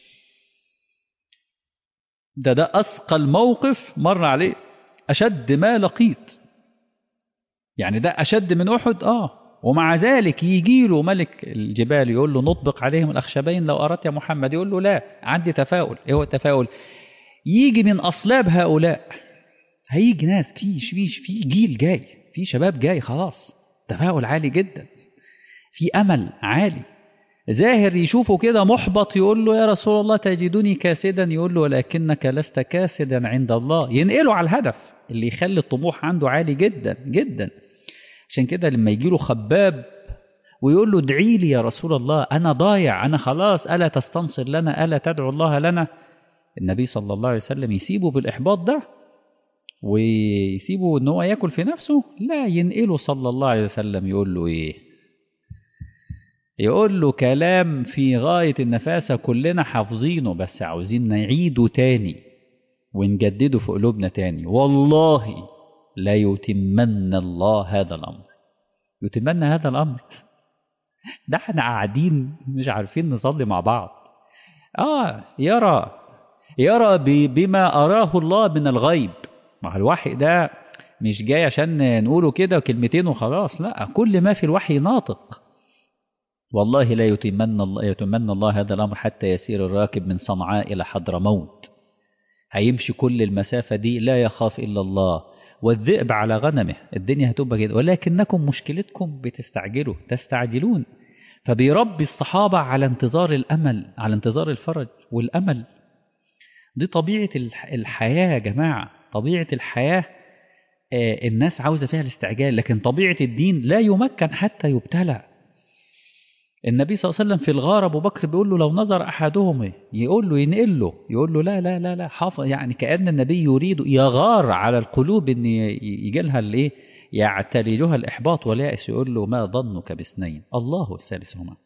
S1: ده ده أثقل موقف مر عليه أشد ما لقيت يعني ده أشد من أحد آه ومع ذلك يجي له ملك الجبال يقول له نطبق عليهم الأخشبين لو أردت يا محمد يقول له لا عندي تفاؤل إيه هو التفاؤل يجي من أصلاب هؤلاء هيجي ناس في في في جيل جاي في شباب جاي خلاص تفاؤل عالي جدا في أمل عالي زاهر يشوفه كده محبط يقول له يا رسول الله تجدني كاسدا يقول له ولكنك لست كاسدا عند الله ينقله على الهدف اللي يخلي الطموح عنده عالي جدا جدا عشان كده لما يجي له خباب ويقول له ادعي لي يا رسول الله أنا ضايع أنا خلاص ألا تستنصر لنا ألا تدعو الله لنا النبي صلى الله عليه وسلم يسيبه بالإحباط ده ويسيبه ان هو ياكل في نفسه لا ينقله صلى الله عليه وسلم يقول له ايه يقول له كلام في غاية النفاسة كلنا حافظينه بس عاوزين نعيده تاني ونجدده في قلوبنا تاني والله لا يتمن الله هذا الأمر يتمن هذا الأمر ده احنا قاعدين مش عارفين نصلي مع بعض اه يرى يرى بما أراه الله من الغيب ما الوحي ده مش جاي عشان نقوله كده كلمتين وخلاص لا كل ما في الوحي ناطق والله لا يتمنى الله, يتمنى الله هذا الأمر حتى يسير الراكب من صنعاء إلى حضرموت هيمشي كل المسافة دي لا يخاف إلا الله والذئب على غنمه الدنيا هتبقى كده ولكنكم مشكلتكم بتستعجلوا تستعجلون فبيربي الصحابة على انتظار الأمل على انتظار الفرج والأمل دي طبيعة الحياة يا جماعة طبيعة الحياة الناس عاوزة فيها الاستعجال لكن طبيعة الدين لا يمكن حتى يبتلى النبي صلى الله عليه وسلم في الغار أبو بكر بيقول له لو نظر أحدهم يقول له ينقل له يقول له لا لا لا لا حافظ يعني كأن النبي يريد يغار على القلوب إن يجي لها الإيه يعتلجها الإحباط واليأس يقول له ما ظنك باثنين الله ثالثهما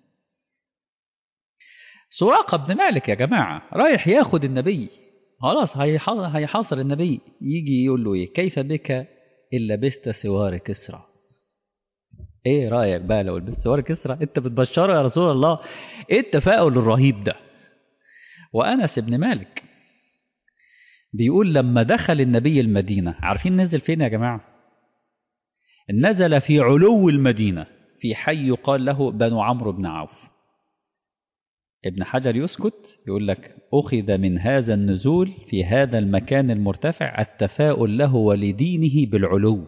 S1: سراقة بن مالك يا جماعة رايح ياخد النبي خلاص هيحاصر النبي يجي يقول له ايه كيف بك إن لبست سوار كسرى ايه رأيك بقى لو لبست سوار كسرى انت بتبشره يا رسول الله ايه التفاؤل الرهيب ده وأنس بن مالك بيقول لما دخل النبي المدينة عارفين نزل فين يا جماعة نزل في علو المدينة في حي يقال له بنو عمرو بن عوف ابن حجر يسكت يقول لك أخذ من هذا النزول في هذا المكان المرتفع التفاؤل له ولدينه بالعلو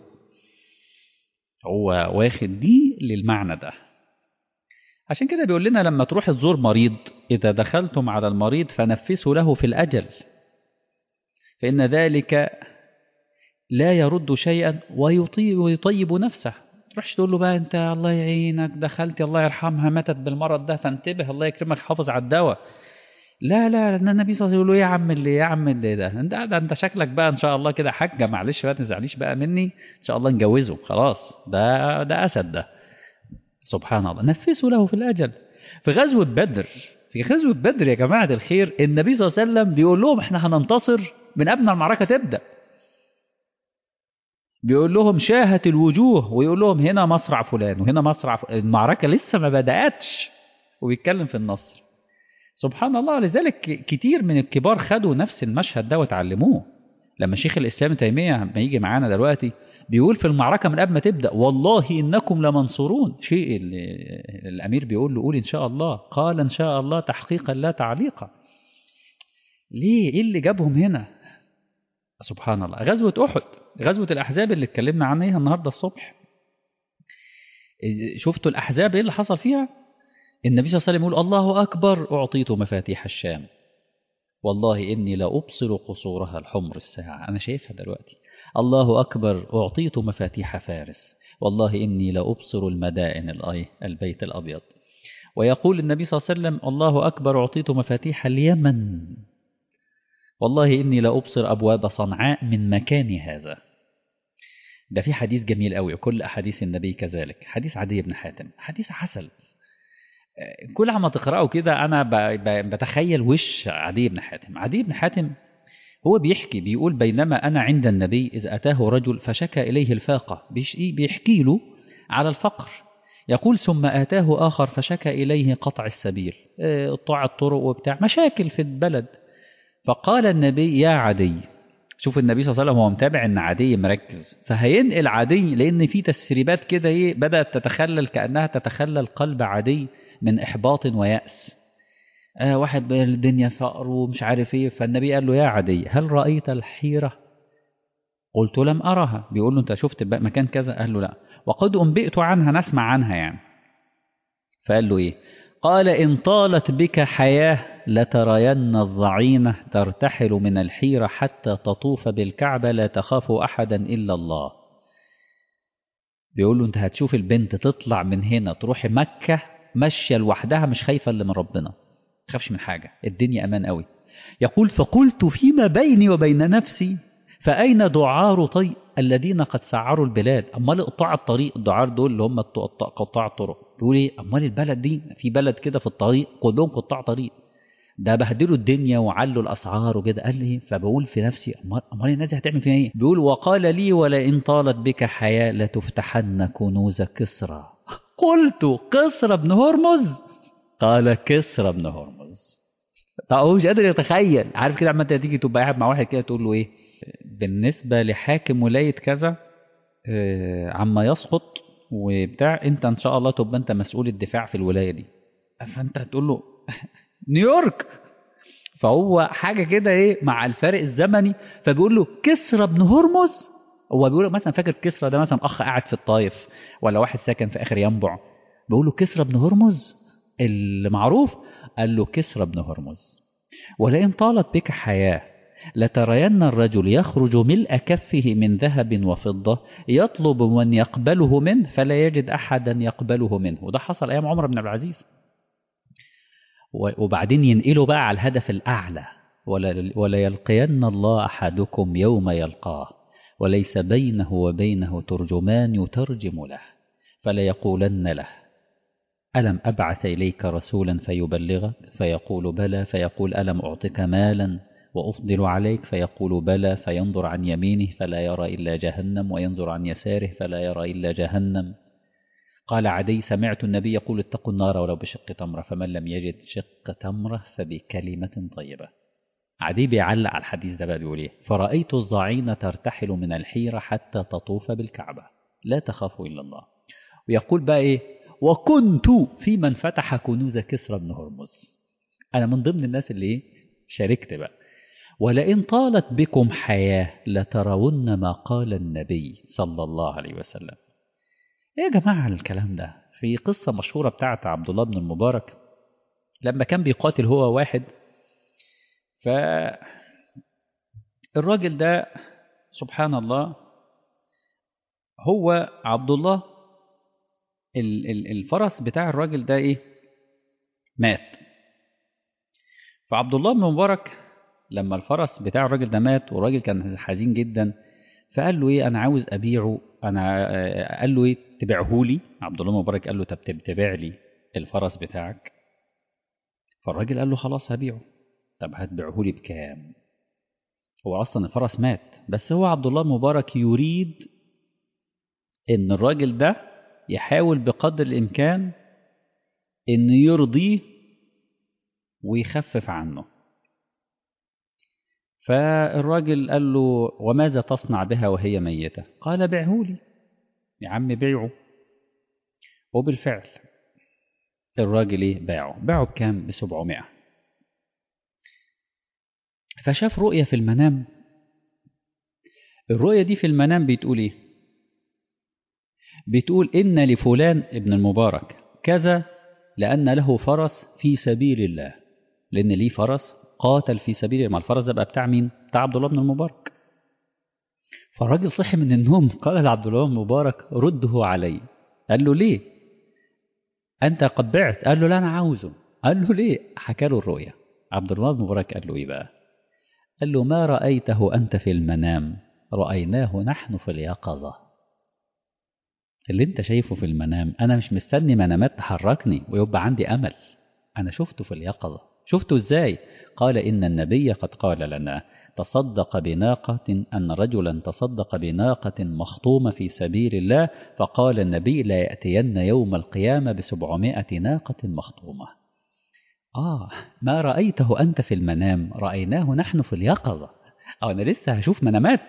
S1: هو واخد دي للمعنى ده عشان كده بيقول لنا لما تروح تزور مريض إذا دخلتم على المريض فنفسوا له في الأجل فإن ذلك لا يرد شيئا ويطيب نفسه تروحش تقول له بقى انت الله يعينك دخلت الله يرحمها ماتت بالمرض ده فانتبه الله يكرمك حافظ على الدواء لا لا النبي صلى الله عليه وسلم يقول له يا عم اللي يا عم اللي ده انت ده انت شكلك بقى ان شاء الله كده حاجه معلش بقى تزعليش بقى مني ان شاء الله نجوزه خلاص ده ده اسد ده سبحان الله نفسوا له في الاجل في غزوه بدر في غزوه بدر يا جماعه الخير النبي صلى الله عليه وسلم بيقول لهم احنا هننتصر من قبل ما المعركه تبدا بيقول لهم شاهت الوجوه ويقول لهم هنا مصرع فلان وهنا مصرع فلان. المعركة لسه ما بدأتش وبيتكلم في النصر سبحان الله لذلك كتير من الكبار خدوا نفس المشهد ده وتعلموه لما شيخ الإسلام تيمية ما يجي معانا دلوقتي بيقول في المعركة من قبل ما تبدأ والله إنكم لمنصورون شيء الأمير بيقول له قول إن شاء الله قال إن شاء الله تحقيقا لا تعليقا ليه إيه اللي جابهم هنا سبحان الله غزوة أحد غزوة الأحزاب اللي اتكلمنا عنها النهاردة الصبح شفتوا الأحزاب إيه اللي حصل فيها النبي صلى الله عليه وسلم يقول الله أكبر أعطيت مفاتيح الشام والله إني لا أبصر قصورها الحمر الساعة أنا شايفها دلوقتي الله أكبر أعطيت مفاتيح فارس والله إني لا أبصر المدائن الآية البيت الأبيض ويقول النبي صلى الله عليه وسلم الله أكبر أعطيت مفاتيح اليمن والله إني لا أبصر أبواب صنعاء من مكان هذا ده في حديث جميل قوي وكل أحاديث النبي كذلك حديث عدي بن حاتم حديث عسل كل ما تقرأه كده أنا بتخيل وش عدي بن حاتم عدي بن حاتم هو بيحكي بيقول بينما أنا عند النبي إذ أتاه رجل فشكى إليه الفاقة بيحكي له على الفقر يقول ثم آتاه آخر فشكى إليه قطع السبيل قطاع الطرق وبتاع مشاكل في البلد فقال النبي يا عدي شوف النبي صلى الله عليه وسلم هو متابع ان عدي مركز فهينقل عدي لان في تسريبات كده ايه بدات تتخلل كانها تتخلل قلب عدي من احباط وياس آه واحد الدنيا فقر ومش عارف ايه فالنبي قال له يا عدي هل رايت الحيره قلت لم ارها بيقول له انت شفت مكان كذا قال له لا وقد انبئت عنها نسمع عنها يعني فقال له ايه قال ان طالت بك حياه لترين الضعينة ترتحل من الحيرة حتى تطوف بالكعبة لا تخاف أحدا إلا الله بيقول له أنت هتشوف البنت تطلع من هنا تروح مكة ماشية لوحدها مش خايفة إلا من ربنا تخافش من حاجة الدنيا أمان قوي يقول فقلت فيما بيني وبين نفسي فأين دعار طي الذين قد سعروا البلاد أمال قطاع الطريق الدعار دول اللي هم قطاع الطرق بيقول إيه أمال البلد دي في بلد كده في الطريق كلهم قطاع طريق ده بهدلوا الدنيا وعلوا الاسعار وكده قال لي فبقول في نفسي امال الناس دي هتعمل فيها ايه؟ بيقول وقال لي ولئن طالت بك حياه لتفتحن كنوز كسرى قلت كسرى بن هرمز قال كسرى بن هرمز طب هو مش قادر يتخيل عارف كده عمال تيجي تبقى قاعد مع واحد كده تقول له ايه بالنسبه لحاكم ولايه كذا آه، عما يسقط وبتاع انت ان شاء الله تبقى انت مسؤول الدفاع في الولايه دي فانت هتقول له نيويورك فهو حاجه كده ايه مع الفارق الزمني فبيقول له كسرى بن هرمز هو بيقول مثلا فاكر كسرى ده مثلا اخ قاعد في الطايف ولا واحد ساكن في اخر ينبع بيقول له كسرى بن هرمز المعروف قال له كسرى بن هرمز ولئن طالت بك حياه لترين الرجل يخرج ملء كفه من ذهب وفضة يطلب من يقبله منه فلا يجد أحدا يقبله منه وده حصل أيام عمر بن عبد العزيز و- وبعدين ينقله بقى على الهدف الأعلى ولا, ولا يلقين الله أحدكم يوم يلقاه وليس بينه وبينه ترجمان يترجم له فلا يقولن له ألم أبعث إليك رسولا فيبلغك فيقول بلى فيقول ألم أعطك مالا وأفضل عليك فيقول بلى فينظر عن يمينه فلا يرى إلا جهنم وينظر عن يساره فلا يرى إلا جهنم قال عدي سمعت النبي يقول اتقوا النار ولو بشق تمرة فمن لم يجد شق تمرة فبكلمة طيبة عدي بيعلق على الحديث ده بقى بيقول ايه فرأيت الظعين ترتحل من الحيرة حتى تطوف بالكعبة لا تخافوا إلا الله ويقول بقى ايه وكنت في من فتح كنوز كسرى بن هرمز أنا من ضمن الناس اللي ايه شاركت بقى ولئن طالت بكم حياة لترون ما قال النبي صلى الله عليه وسلم ايه يا جماعة الكلام ده في قصة مشهورة بتاعت عبد الله بن المبارك لما كان بيقاتل هو واحد ف الراجل ده سبحان الله هو عبد الله ال- ال- الفرس بتاع الراجل ده ايه مات فعبد الله بن مبارك لما الفرس بتاع الراجل ده مات والراجل كان حزين جدا فقال له ايه انا عاوز ابيعه انا آه، قال له ايه تبيعه لي عبد الله مبارك قال له طب تب- تبيع لي الفرس بتاعك فالراجل قال له خلاص هبيعه طب هتبيعه لي بكام هو اصلا الفرس مات بس هو عبد الله مبارك يريد ان الراجل ده يحاول بقدر الامكان انه يرضيه ويخفف عنه فالراجل قال له وماذا تصنع بها وهي ميتة قال بيعه لي يا عم بيعه وبالفعل الراجل ايه باعه باعه بكام ب 700 فشاف رؤية في المنام الرؤية دي في المنام بتقول ايه بتقول إن لفلان ابن المبارك كذا لأن له فرس في سبيل الله لأن ليه فرس قاتل في سبيل الله ما الفرس ده بقى بتاع مين؟ بتاع عبد الله بن المبارك فالراجل صحي من النوم قال لعبد الله بن المبارك رده علي قال له ليه؟ أنت قد بعت قال له لا أنا عاوزه قال له ليه؟ حكى له الرؤيا عبد الله بن المبارك قال له إيه بقى؟ قال له ما رأيته أنت في المنام رأيناه نحن في اليقظة اللي انت شايفه في المنام انا مش مستني منامات تحركني ويبقى عندي امل انا شفته في اليقظة شفته ازاي قال ان النبي قد قال لنا تصدق بناقة أن رجلا تصدق بناقة مخطومة في سبيل الله فقال النبي لا يأتين يوم القيامة بسبعمائة ناقة مخطومة آه ما رأيته أنت في المنام رأيناه نحن في اليقظة أو أنا لسه هشوف منامات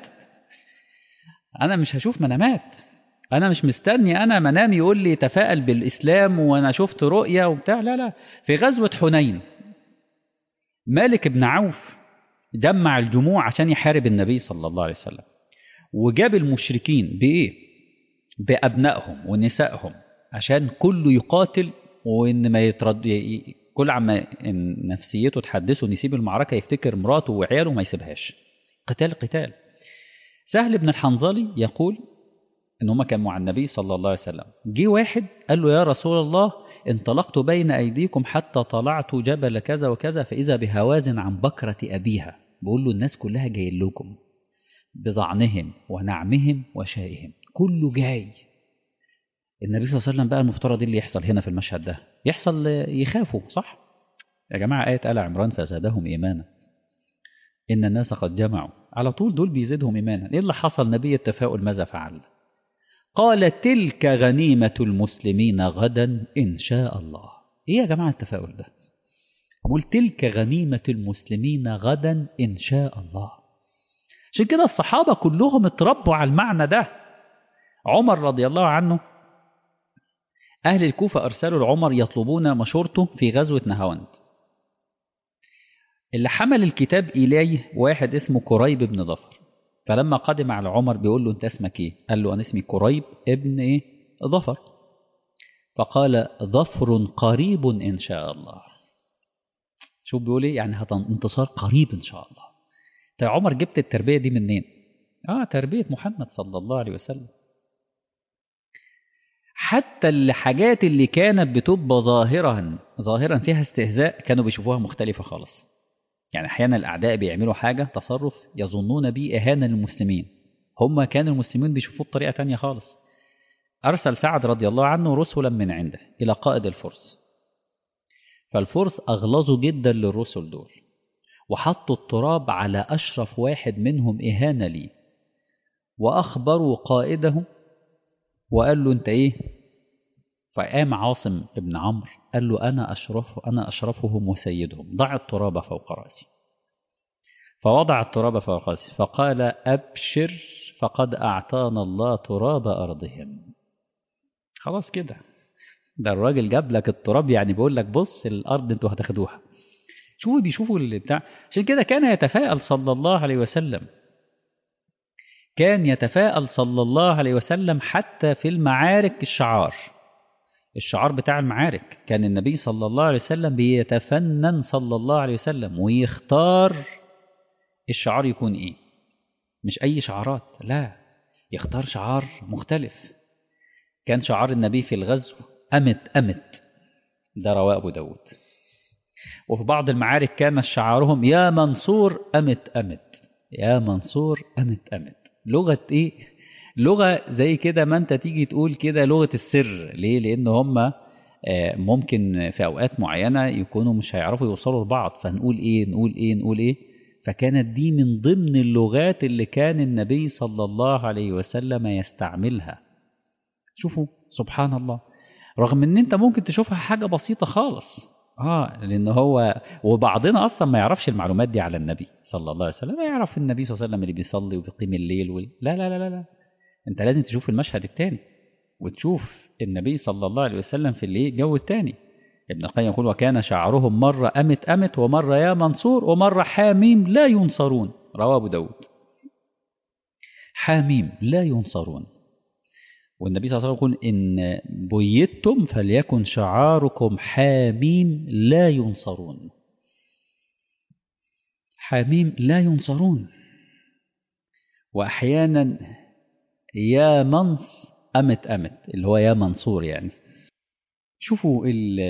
S1: أنا مش هشوف منامات أنا مش مستني أنا منام يقول لي تفائل بالإسلام وأنا شفت رؤية وبتاع لا لا في غزوة حنين مالك بن عوف جمع الجموع عشان يحارب النبي صلى الله عليه وسلم وجاب المشركين بإيه؟ بأبنائهم ونسائهم عشان كله يقاتل وإن ما يترد ي- كل عما إن نفسيته تحدثه إن يسيب المعركة يفتكر مراته وعياله وما يسيبهاش قتال قتال سهل بن الحنظلي يقول ان هم كانوا مع النبي صلى الله عليه وسلم جه واحد قال له يا رسول الله انطلقت بين ايديكم حتى طلعت جبل كذا وكذا فاذا بهوازن عن بكره ابيها بقول له الناس كلها جايين لكم بظعنهم ونعمهم وشائهم كله جاي النبي صلى الله عليه وسلم بقى المفترض إيه اللي يحصل هنا في المشهد ده يحصل يخافوا صح يا جماعه ايه ال عمران فزادهم ايمانا ان الناس قد جمعوا على طول دول بيزيدهم ايمانا ايه اللي حصل نبي التفاؤل ماذا فعل قال تلك غنيمة المسلمين غدا إن شاء الله إيه يا جماعة التفاؤل ده بقول تلك غنيمة المسلمين غدا إن شاء الله عشان كده الصحابة كلهم اتربوا على المعنى ده عمر رضي الله عنه أهل الكوفة أرسلوا لعمر يطلبون مشورته في غزوة نهاوند اللي حمل الكتاب إليه واحد اسمه كريب بن ظفر فلما قدم على عمر بيقول له أنت اسمك إيه؟ قال له أنا اسمي كريب ابن إيه؟ ظفر فقال ظفر قريب إن شاء الله شوف بيقول إيه؟ يعني انتصار قريب إن شاء الله طيب عمر جبت التربية دي منين؟ آه تربية محمد صلى الله عليه وسلم حتى الحاجات اللي كانت بتبقى ظاهرا ظاهرا فيها استهزاء كانوا بيشوفوها مختلفة خالص يعني أحيانا الأعداء بيعملوا حاجة تصرف يظنون به إهانة للمسلمين هم كانوا المسلمين بيشوفوه بطريقة تانية خالص أرسل سعد رضي الله عنه رسلا من عنده إلى قائد الفرس فالفرس أغلظوا جدا للرسل دول وحطوا التراب على أشرف واحد منهم إهانة لي وأخبروا قائده وقال له أنت إيه فقام عاصم ابن عمرو قال له أنا أشرف أنا أشرفهم وسيدهم ضع التراب فوق رأسي فوضع التراب فوق رأسي فقال أبشر فقد أعطانا الله تراب أرضهم خلاص كده ده الراجل جاب لك التراب يعني بيقول لك بص الأرض أنتوا هتاخدوها شوفوا بيشوفوا بتاع عشان كده كان يتفاءل صلى الله عليه وسلم كان يتفاءل صلى الله عليه وسلم حتى في المعارك الشعار الشعار بتاع المعارك كان النبي صلى الله عليه وسلم بيتفنن صلى الله عليه وسلم ويختار الشعار يكون ايه مش اي شعارات لا يختار شعار مختلف كان شعار النبي في الغزو أمت أمت ده رواه أبو داود وفي بعض المعارك كان شعارهم يا منصور أمت أمت يا منصور أمت أمت لغة إيه لغة زي كده ما أنت تيجي تقول كده لغة السر ليه لأن هم ممكن في أوقات معينة يكونوا مش هيعرفوا يوصلوا لبعض فنقول إيه نقول إيه نقول إيه فكانت دي من ضمن اللغات اللي كان النبي صلى الله عليه وسلم يستعملها شوفوا سبحان الله رغم ان انت ممكن تشوفها حاجة بسيطة خالص اه لان هو وبعضنا اصلا ما يعرفش المعلومات دي على النبي صلى الله عليه وسلم ما يعرف النبي صلى الله عليه وسلم اللي بيصلي وبيقيم الليل وال... لا لا لا لا لا انت لازم تشوف المشهد الثاني وتشوف النبي صلى الله عليه وسلم في الايه الجو الثاني ابن القيم يقول وكان شعرهم مرة أمت أمت ومرة يا منصور ومرة حاميم لا ينصرون رواه أبو داود حاميم لا ينصرون والنبي صلى الله عليه وسلم يقول إن بيتم فليكن شعاركم حاميم لا ينصرون حاميم لا ينصرون وأحيانا يا منص أمت أمت اللي هو يا منصور يعني شوفوا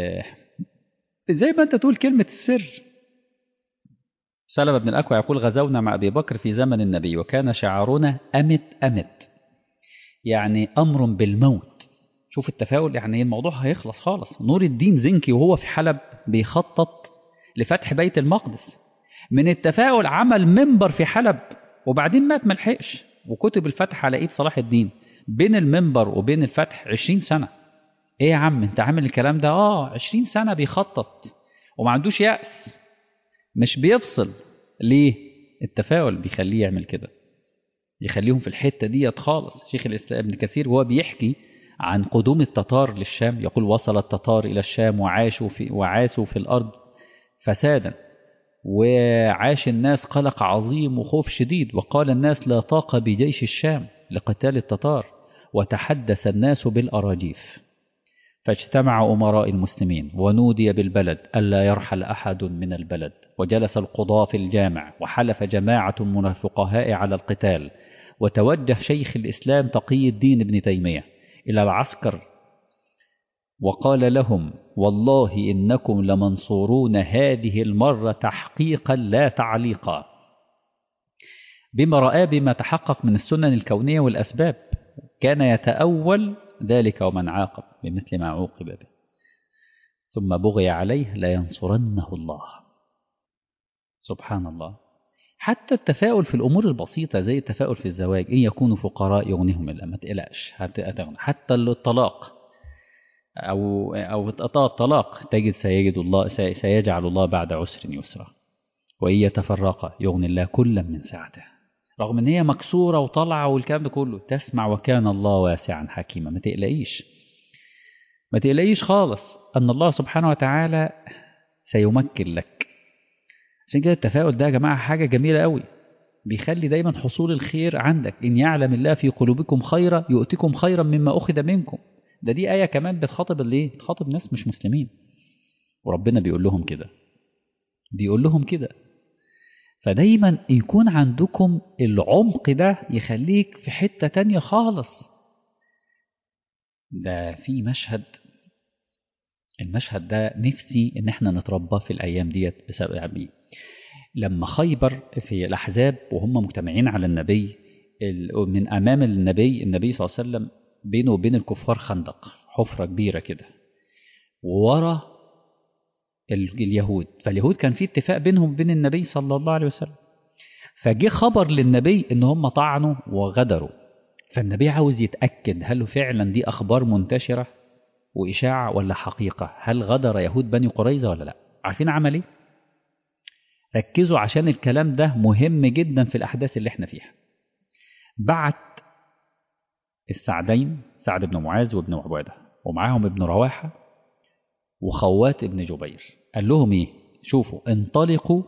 S1: زي ما أنت تقول كلمة السر سلمة بن الأكوع يقول غزونا مع أبي بكر في زمن النبي وكان شعارنا أمت أمت يعني أمر بالموت شوف التفاؤل يعني الموضوع هيخلص خالص نور الدين زنكي وهو في حلب بيخطط لفتح بيت المقدس من التفاؤل عمل منبر في حلب وبعدين مات ملحقش وكتب الفتح على ايد صلاح الدين بين المنبر وبين الفتح عشرين سنة ايه يا عم انت عامل الكلام ده اه عشرين سنة بيخطط وما عندوش يأس مش بيفصل ليه التفاؤل بيخليه يعمل كده يخليهم في الحتة ديت خالص شيخ الإسلام ابن كثير وهو بيحكي عن قدوم التتار للشام يقول وصل التتار إلى الشام وعاشوا في وعاشوا في الأرض فسادا وعاش الناس قلق عظيم وخوف شديد وقال الناس لا طاقة بجيش الشام لقتال التتار وتحدث الناس بالأراجيف فاجتمع أمراء المسلمين ونودي بالبلد ألا يرحل أحد من البلد وجلس القضاة في الجامع وحلف جماعة من الفقهاء على القتال وتوجه شيخ الإسلام تقي الدين ابن تيمية إلى العسكر وقال لهم والله إنكم لمنصورون هذه المرة تحقيقا لا تعليقا بما رأى بما تحقق من السنن الكونية والأسباب كان يتأول ذلك ومن عاقب بمثل ما عوقب به ثم بغي عليه لينصرنه الله سبحان الله حتى التفاؤل في الأمور البسيطة زي التفاؤل في الزواج إن يكونوا فقراء يغنيهم الله ما تقلقش هتغنى حتى الطلاق أو أو الطلاق تجد سيجد الله سيجعل الله بعد عسر يسرا وإن يتفرقا يغني الله كلا من سعته رغم ان هي مكسوره وطالعه والكلام ده كله تسمع وكان الله واسعا حكيما ما تقلقيش ما تقلقيش خالص ان الله سبحانه وتعالى سيمكن لك عشان كده التفاؤل ده يا جماعه حاجه جميله قوي بيخلي دايما حصول الخير عندك ان يعلم الله في قلوبكم خيرا يؤتكم خيرا مما اخذ منكم ده دي ايه كمان بتخاطب الايه بتخاطب ناس مش مسلمين وربنا بيقول لهم كده بيقول لهم كده فدايما يكون عندكم العمق ده يخليك في حتة تانية خالص ده في مشهد المشهد ده نفسي ان احنا نتربى في الايام ديت بسبب يعني لما خيبر في الاحزاب وهم مجتمعين على النبي من امام النبي النبي صلى الله عليه وسلم بينه وبين الكفار خندق حفرة كبيرة كده وورا اليهود فاليهود كان في اتفاق بينهم وبين النبي صلى الله عليه وسلم فجه خبر للنبي ان هم طعنوا وغدروا فالنبي عاوز يتأكد هل فعلا دي أخبار منتشرة وإشاعة ولا حقيقة هل غدر يهود بني قريظة ولا لا عارفين عمل ايه ركزوا عشان الكلام ده مهم جدا في الأحداث اللي احنا فيها بعت السعدين سعد بن معاذ وابن عبادة ومعاهم ابن رواحة وخوات ابن جبير قال لهم ايه شوفوا انطلقوا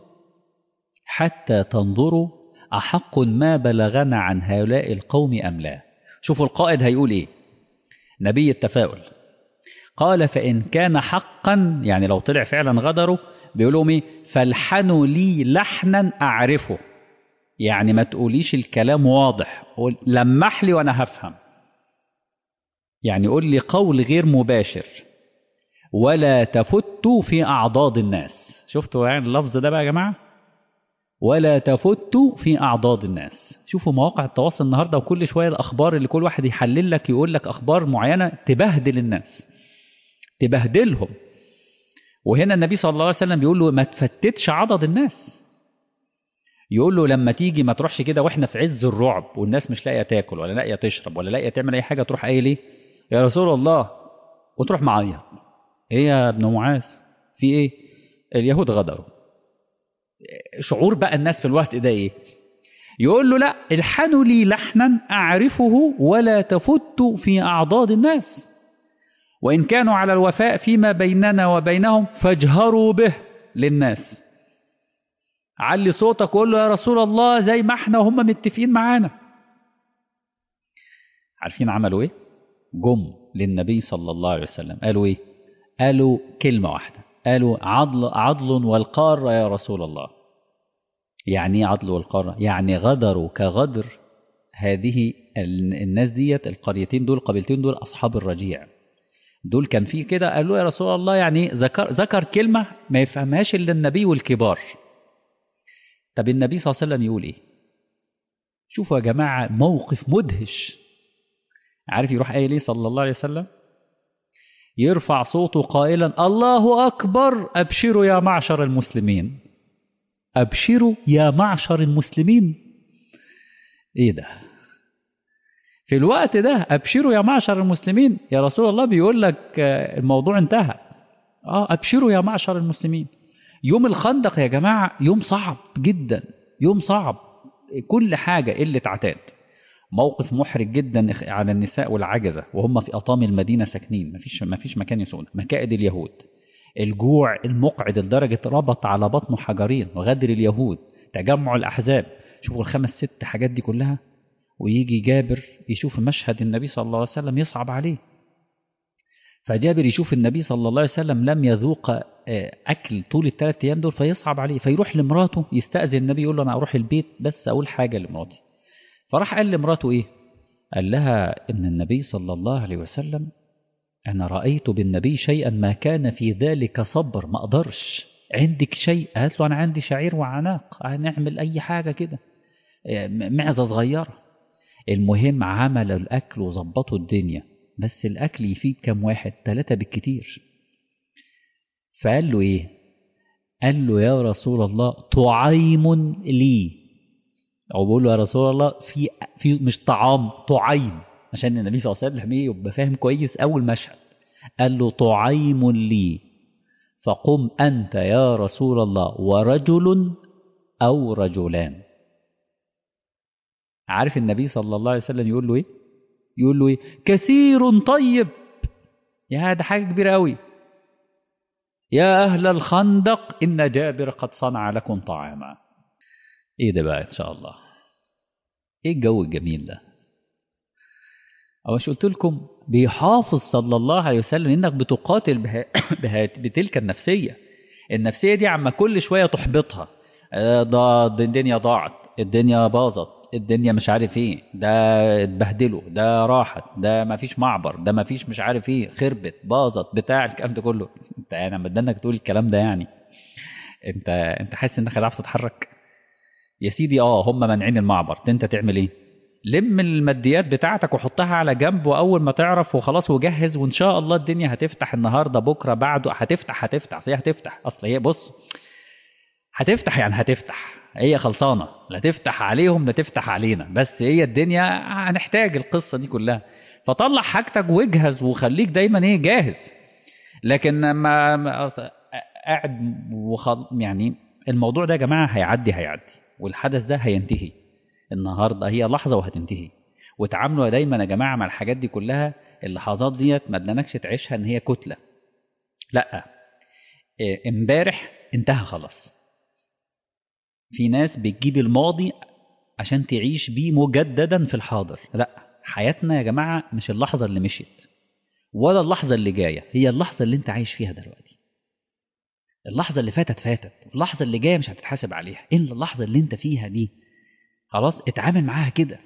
S1: حتى تنظروا أحق ما بلغنا عن هؤلاء القوم أم لا شوفوا القائد هيقول ايه نبي التفاؤل قال فإن كان حقا يعني لو طلع فعلا غدروا بيقول لهم ايه فالحنوا لي لحنا أعرفه يعني ما تقوليش الكلام واضح لمح لي وأنا هفهم يعني قول لي قول غير مباشر ولا تفتوا في أعضاد الناس شفتوا يعني اللفظ ده بقى يا جماعة ولا تفتوا في أعضاد الناس شوفوا مواقع التواصل النهاردة وكل شوية الأخبار اللي كل واحد يحلل لك يقول لك أخبار معينة تبهدل الناس تبهدلهم وهنا النبي صلى الله عليه وسلم بيقول له ما تفتتش عضد الناس يقول له لما تيجي ما تروحش كده واحنا في عز الرعب والناس مش لاقيه تاكل ولا لاقيه تشرب ولا لاقيه تعمل اي حاجه تروح قايل ايه يا رسول الله وتروح معيط ايه يا ابن معاذ في ايه اليهود غدروا شعور بقى الناس في الوقت ده ايه يقول له لا الحنوا لي لحنا اعرفه ولا تفتوا في اعضاد الناس وان كانوا على الوفاء فيما بيننا وبينهم فاجهروا به للناس علي صوتك وقول له يا رسول الله زي ما احنا وهم متفقين معانا عارفين عملوا ايه جم للنبي صلى الله عليه وسلم قالوا ايه قالوا كلمة واحدة قالوا عضل, عضل والقارة يا رسول الله يعني ايه عضل والقارة يعني غدروا كغدر هذه الناس ديت القريتين دول القبيلتين دول أصحاب الرجيع دول كان في كده قالوا يا رسول الله يعني ذكر ذكر كلمة ما يفهمهاش إلا النبي والكبار طب النبي صلى الله عليه وسلم يقول ايه شوفوا يا جماعة موقف مدهش عارف يروح قايل ايه صلى الله عليه وسلم يرفع صوته قائلا الله أكبر أبشروا يا معشر المسلمين أبشروا يا معشر المسلمين إيه ده في الوقت ده أبشروا يا معشر المسلمين يا رسول الله بيقول لك الموضوع انتهى آه أبشروا يا معشر المسلمين يوم الخندق يا جماعة يوم صعب جدا يوم صعب كل حاجة قلة عتاد موقف محرج جدا على النساء والعجزة وهم في أطام المدينة ساكنين مفيش, مفيش مكان يسون مكائد اليهود الجوع المقعد لدرجة ربط على بطنه حجرين وغدر اليهود تجمع الأحزاب شوفوا الخمس ست حاجات دي كلها ويجي جابر يشوف مشهد النبي صلى الله عليه وسلم يصعب عليه فجابر يشوف النبي صلى الله عليه وسلم لم يذوق أكل طول الثلاث أيام دول فيصعب عليه فيروح لمراته يستأذن النبي يقول له أنا أروح البيت بس أقول حاجة لمراتي فراح قال لمراته إيه قال لها إن النبي صلى الله عليه وسلم أنا رأيت بالنبي شيئا ما كان في ذلك صبر ما أقدرش عندك شيء قالت له أنا عندي شعير وعناق هنعمل أي حاجة كده معزة صغيرة المهم عمل الأكل وظبطوا الدنيا بس الأكل يفيد كم واحد ثلاثة بالكتير فقال له إيه قال له يا رسول الله طعيم لي أو بقول له يا رسول الله في, في مش طعام طعيم عشان النبي صلى الله عليه وسلم ايه يبقى فاهم كويس أول مشهد قال له طعيم لي فقم أنت يا رسول الله ورجل أو رجلان عارف النبي صلى الله عليه وسلم يقول له إيه يقول له إيه كثير طيب يا ده حاجة كبيرة أوي يا أهل الخندق إن جابر قد صنع لكم طعاما إيه ده بقى إن شاء الله إيه الجو الجميل ده أو مش قلت لكم بيحافظ صلى الله عليه وسلم إنك بتقاتل بها بها بتلك النفسية النفسية دي عما كل شوية تحبطها آه ده ده الدنيا ضاعت الدنيا باظت الدنيا مش عارف ايه ده اتبهدلوا ده راحت ده ما فيش معبر ده ما فيش مش عارف ايه خربت باظت بتاع الكلام ده كله انت يعني لما انك تقول الكلام ده يعني انت انت حاسس انك هتعرف تتحرك يا سيدي اه هم مانعين المعبر انت تعمل ايه لم الماديات بتاعتك وحطها على جنب واول ما تعرف وخلاص وجهز وان شاء الله الدنيا هتفتح النهارده بكره بعده هتفتح هتفتح هي هتفتح اصل هي بص هتفتح يعني هتفتح هي خلصانه لا تفتح عليهم لا تفتح علينا بس هي الدنيا هنحتاج القصه دي كلها فطلع حاجتك واجهز وخليك دايما ايه جاهز لكن لما قاعد وخل... يعني الموضوع ده يا جماعه هيعدي هيعدي والحدث ده هينتهي النهارده هي لحظه وهتنتهي وتعاملوا دايما يا جماعه مع الحاجات دي كلها اللحظات ديت ما ادناكش تعيشها ان هي كتله لا امبارح انتهى خلاص في ناس بتجيب الماضي عشان تعيش بيه مجددا في الحاضر لا حياتنا يا جماعه مش اللحظه اللي مشيت ولا اللحظه اللي جايه هي اللحظه اللي انت عايش فيها دلوقتي اللحظه اللي فاتت فاتت اللحظه اللي جايه مش هتتحاسب عليها الا اللحظه اللي انت فيها دي خلاص اتعامل معاها كده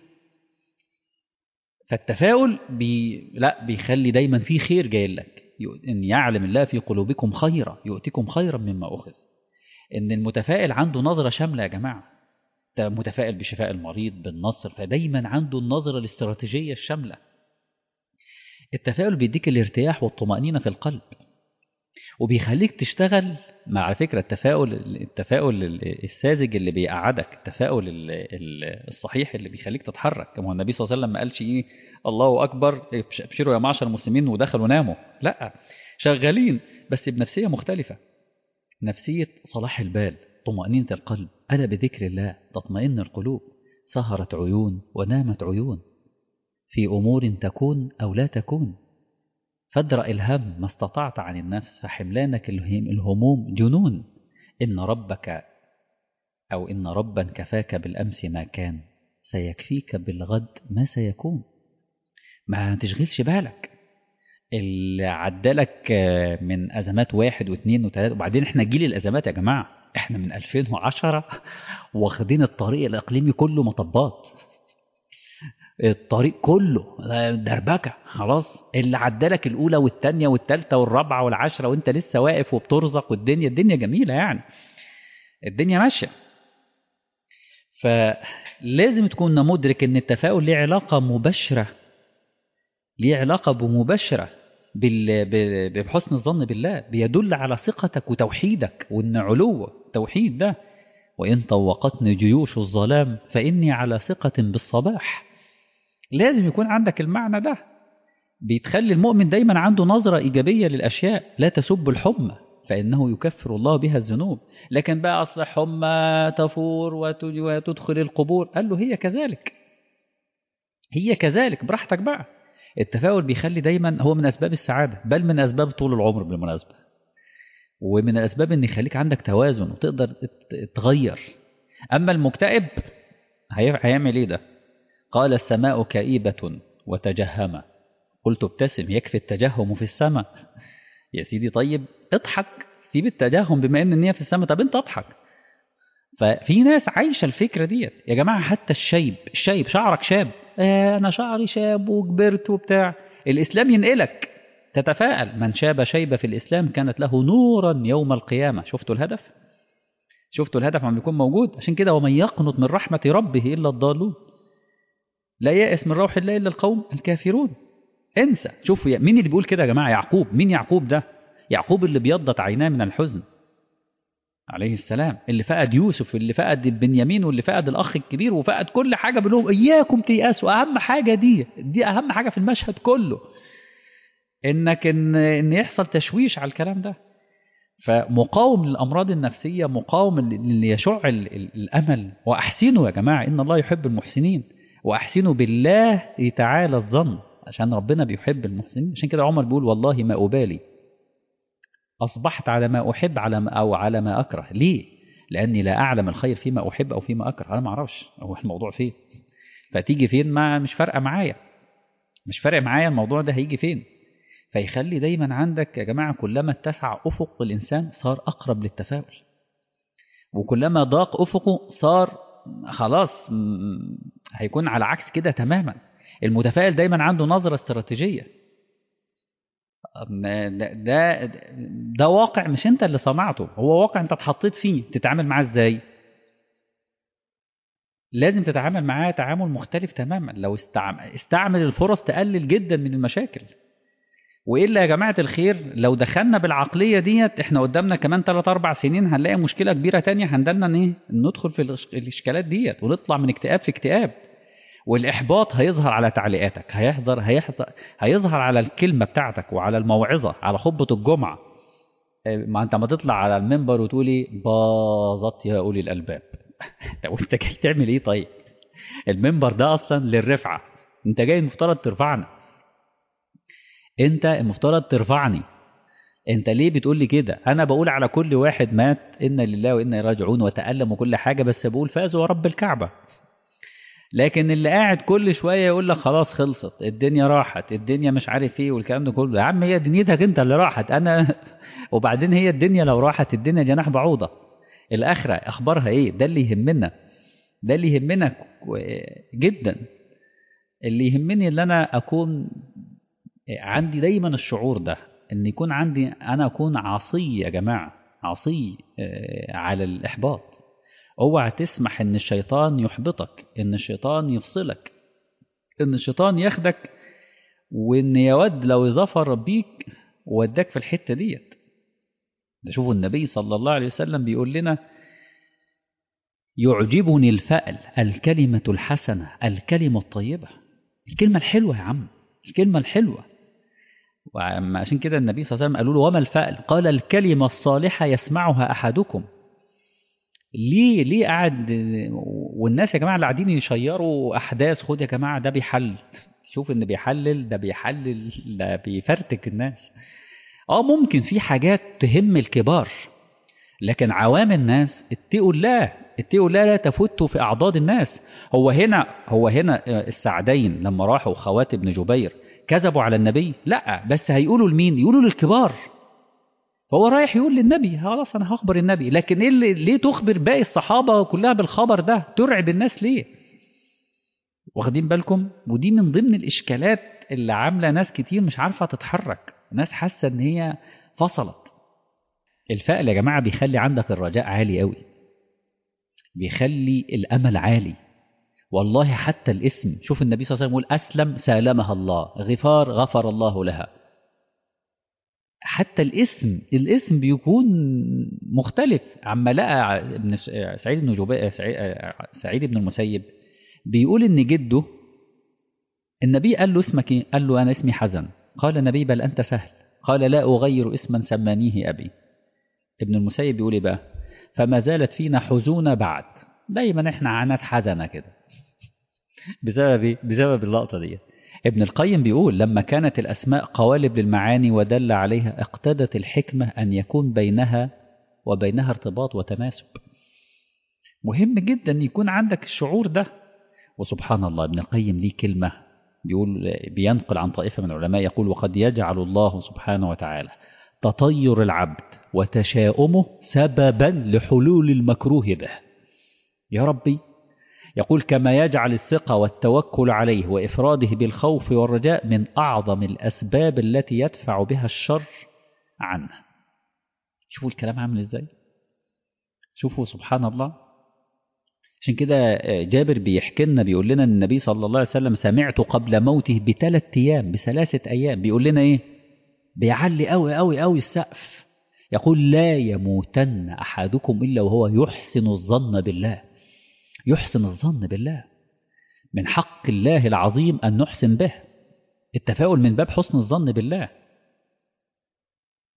S1: فالتفاؤل بي... لا بيخلي دايما في خير جاي لك ان يعلم الله في قلوبكم خيرا يؤتكم خيرا مما اخذ ان المتفائل عنده نظره شامله يا جماعه ده متفائل بشفاء المريض بالنصر فدايما عنده النظره الاستراتيجيه الشامله التفاؤل بيديك الارتياح والطمأنينة في القلب وبيخليك تشتغل مع على فكرة التفاؤل التفاؤل الساذج اللي بيقعدك التفاؤل الصحيح اللي بيخليك تتحرك كما النبي صلى الله عليه وسلم ما قالش ايه الله اكبر ابشروا يا معشر المسلمين ودخلوا ناموا لا شغالين بس بنفسية مختلفة نفسية صلاح البال طمأنينة القلب ألا بذكر الله تطمئن القلوب سهرت عيون ونامت عيون في أمور تكون أو لا تكون فادرأ الهم ما استطعت عن النفس فحملانك الهموم جنون إن ربك أو إن ربا كفاك بالأمس ما كان سيكفيك بالغد ما سيكون ما تشغلش بالك اللي عدلك من أزمات واحد واثنين وثلاثة وبعدين احنا جيل الأزمات يا جماعة احنا من 2010 واخدين الطريق الإقليمي كله مطبات الطريق كله دربكة خلاص اللي عدلك الأولى والثانية والثالثة والرابعة والعشرة وأنت لسه واقف وبترزق والدنيا الدنيا جميلة يعني الدنيا ماشية فلازم تكون مدرك ان التفاؤل ليه علاقة مباشرة ليه علاقة بمباشرة بحسن الظن بالله بيدل على ثقتك وتوحيدك وان علو التوحيد ده وإن طوقتني جيوش الظلام فإني على ثقة بالصباح لازم يكون عندك المعنى ده بيتخلي المؤمن دايما عنده نظرة إيجابية للأشياء لا تسب الحمى فإنه يكفر الله بها الذنوب لكن بقى أصل حمى تفور وتدخل القبور قال له هي كذلك هي كذلك براحتك بقى التفاؤل بيخلي دايما هو من أسباب السعادة بل من أسباب طول العمر بالمناسبة ومن الأسباب أن يخليك عندك توازن وتقدر تغير أما المكتئب هيعمل إيه ده قال السماء كئيبة وتجهم قلت ابتسم يكفي التجهم في السماء يا سيدي طيب اضحك سيب التجهم بما ان النية في السماء طب انت اضحك ففي ناس عايشة الفكرة ديت يا جماعة حتى الشيب الشيب شعرك شاب آه انا شعري شاب وكبرت وبتاع الاسلام ينقلك تتفائل من شاب شيبة في الاسلام كانت له نورا يوم القيامة شفتوا الهدف شفتوا الهدف عم بيكون موجود عشان كده ومن يقنط من رحمة ربه إلا الضالون لا يأس من روح الله إلا القوم الكافرون انسى شوفوا مين اللي بيقول كده يا جماعة يعقوب مين يعقوب ده يعقوب اللي بيضت عيناه من الحزن عليه السلام اللي فقد يوسف اللي فقد بنيامين واللي فقد الأخ الكبير وفقد كل حاجة بيقول لهم إياكم تيأسوا أهم حاجة دي دي أهم حاجة في المشهد كله انك ان ان يحصل تشويش على الكلام ده فمقاوم للامراض النفسيه مقاوم اللي يشع ال- ال- الامل واحسنوا يا جماعه ان الله يحب المحسنين واحسنوا بالله تعالى الظن عشان ربنا بيحب المحسنين عشان كده عمر بيقول والله ما ابالي اصبحت على ما احب على ما او على ما اكره ليه لاني لا اعلم الخير فيما احب او فيما اكره انا ما اعرفش هو الموضوع فين فتيجي فين ما مش فارقه معايا مش فارق معايا الموضوع ده هيجي فين فيخلي دايما عندك يا جماعة كلما اتسع أفق الإنسان صار أقرب للتفاؤل وكلما ضاق أفقه صار خلاص م- هيكون على عكس كده تماما المتفائل دايما عنده نظرة استراتيجية ده, ده ده واقع مش انت اللي صنعته هو واقع انت اتحطيت فيه تتعامل معاه ازاي لازم تتعامل معاه تعامل مختلف تماما لو استعمل, استعمل الفرص تقلل جدا من المشاكل والا يا جماعه الخير لو دخلنا بالعقليه ديت احنا قدامنا كمان 3 4 سنين هنلاقي مشكله كبيره تانية هندلنا ايه ندخل في الإش- الاشكالات ديت ونطلع من اكتئاب في اكتئاب والاحباط هيظهر على تعليقاتك هيحضر هيحضر هيظهر على الكلمه بتاعتك وعلى الموعظه على خطبه الجمعه آه، ما انت ما تطلع على المنبر وتقولي باظت يا اولي الالباب طب وانت جاي تعمل ايه طيب المنبر ده اصلا للرفعه انت جاي المفترض ترفعنا انت المفترض ترفعني انت ليه بتقول لي كده انا بقول على كل واحد مات انا لله وانا إليه راجعون وتألم وكل حاجه بس بقول فازوا ورب الكعبه لكن اللي قاعد كل شويه يقول لك خلاص خلصت الدنيا راحت الدنيا مش عارف ايه والكلام ده كله يا عم هي دنيتك انت اللي راحت انا وبعدين هي الدنيا لو راحت الدنيا جناح بعوضه الاخره اخبارها ايه ده اللي يهمنا ده اللي يهمنا جدا اللي يهمني ان انا اكون عندي دايما الشعور ده ان يكون عندي انا اكون عصي يا جماعه عصي آه، على الاحباط اوعى تسمح ان الشيطان يحبطك ان الشيطان يفصلك ان الشيطان ياخدك وان يود لو ظفر بيك وداك في الحته ديت ده شوفوا النبي صلى الله عليه وسلم بيقول لنا يعجبني الفأل الكلمة الحسنة الكلمة الطيبة الكلمة الحلوة يا عم الكلمة الحلوة وعم- عشان كده النبي صلى الله عليه وسلم قالوا له وما الفأل قال الكلمة الصالحة يسمعها أحدكم ليه ليه قاعد والناس يا جماعة اللي قاعدين يشيروا أحداث خد يا جماعة ده بيحلل شوف إن بيحلل ده بيحلل ده بيفرتك الناس اه ممكن في حاجات تهم الكبار لكن عوام الناس اتقوا الله اتقوا الله لا تفتوا في اعضاد الناس هو هنا هو هنا آه، السعدين لما راحوا خوات ابن جبير كذبوا على النبي لا بس هيقولوا لمين يقولوا للكبار هو رايح يقول للنبي خلاص انا هخبر النبي لكن ايه اللي ليه تخبر باقي الصحابه كلها بالخبر ده ترعب الناس ليه واخدين بالكم ودي من ضمن الاشكالات اللي عامله ناس كتير مش عارفه تتحرك ناس حاسه ان هي فصلت الفأل يا جماعه بيخلي عندك الرجاء عالي قوي بيخلي الامل عالي والله حتى الاسم شوف النبي صلى الله عليه وسلم يقول اسلم سالمها الله غفار غفر الله لها حتى الاسم الاسم بيكون مختلف عما لقى ابن سعيد بن جبير سعيد بن المسيب بيقول ان جده النبي قال له اسمك ايه؟ قال له انا اسمي حزن قال النبي بل انت سهل قال لا اغير اسما سمانيه ابي ابن المسيب بيقول ايه بقى فما زالت فينا حزون بعد دايما احنا ناس حزنه كده بسبب ايه؟ بسبب اللقطه دي ابن القيم بيقول لما كانت الاسماء قوالب للمعاني ودل عليها اقتدت الحكمه ان يكون بينها وبينها ارتباط وتناسب مهم جدا ان يكون عندك الشعور ده وسبحان الله ابن القيم ليه كلمه بيقول بينقل عن طائفه من العلماء يقول وقد يجعل الله سبحانه وتعالى تطير العبد وتشاؤمه سببا لحلول المكروه به يا ربي يقول كما يجعل الثقة والتوكل عليه وإفراده بالخوف والرجاء من أعظم الأسباب التي يدفع بها الشر عنه شوفوا الكلام عامل إزاي شوفوا سبحان الله عشان كده جابر بيحكي لنا بيقول لنا ان النبي صلى الله عليه وسلم سمعته قبل موته بثلاث ايام بثلاثه ايام بيقول لنا ايه بيعلي قوي قوي قوي السقف يقول لا يموتن احدكم الا وهو يحسن الظن بالله يحسن الظن بالله من حق الله العظيم ان نحسن به التفاؤل من باب حسن الظن بالله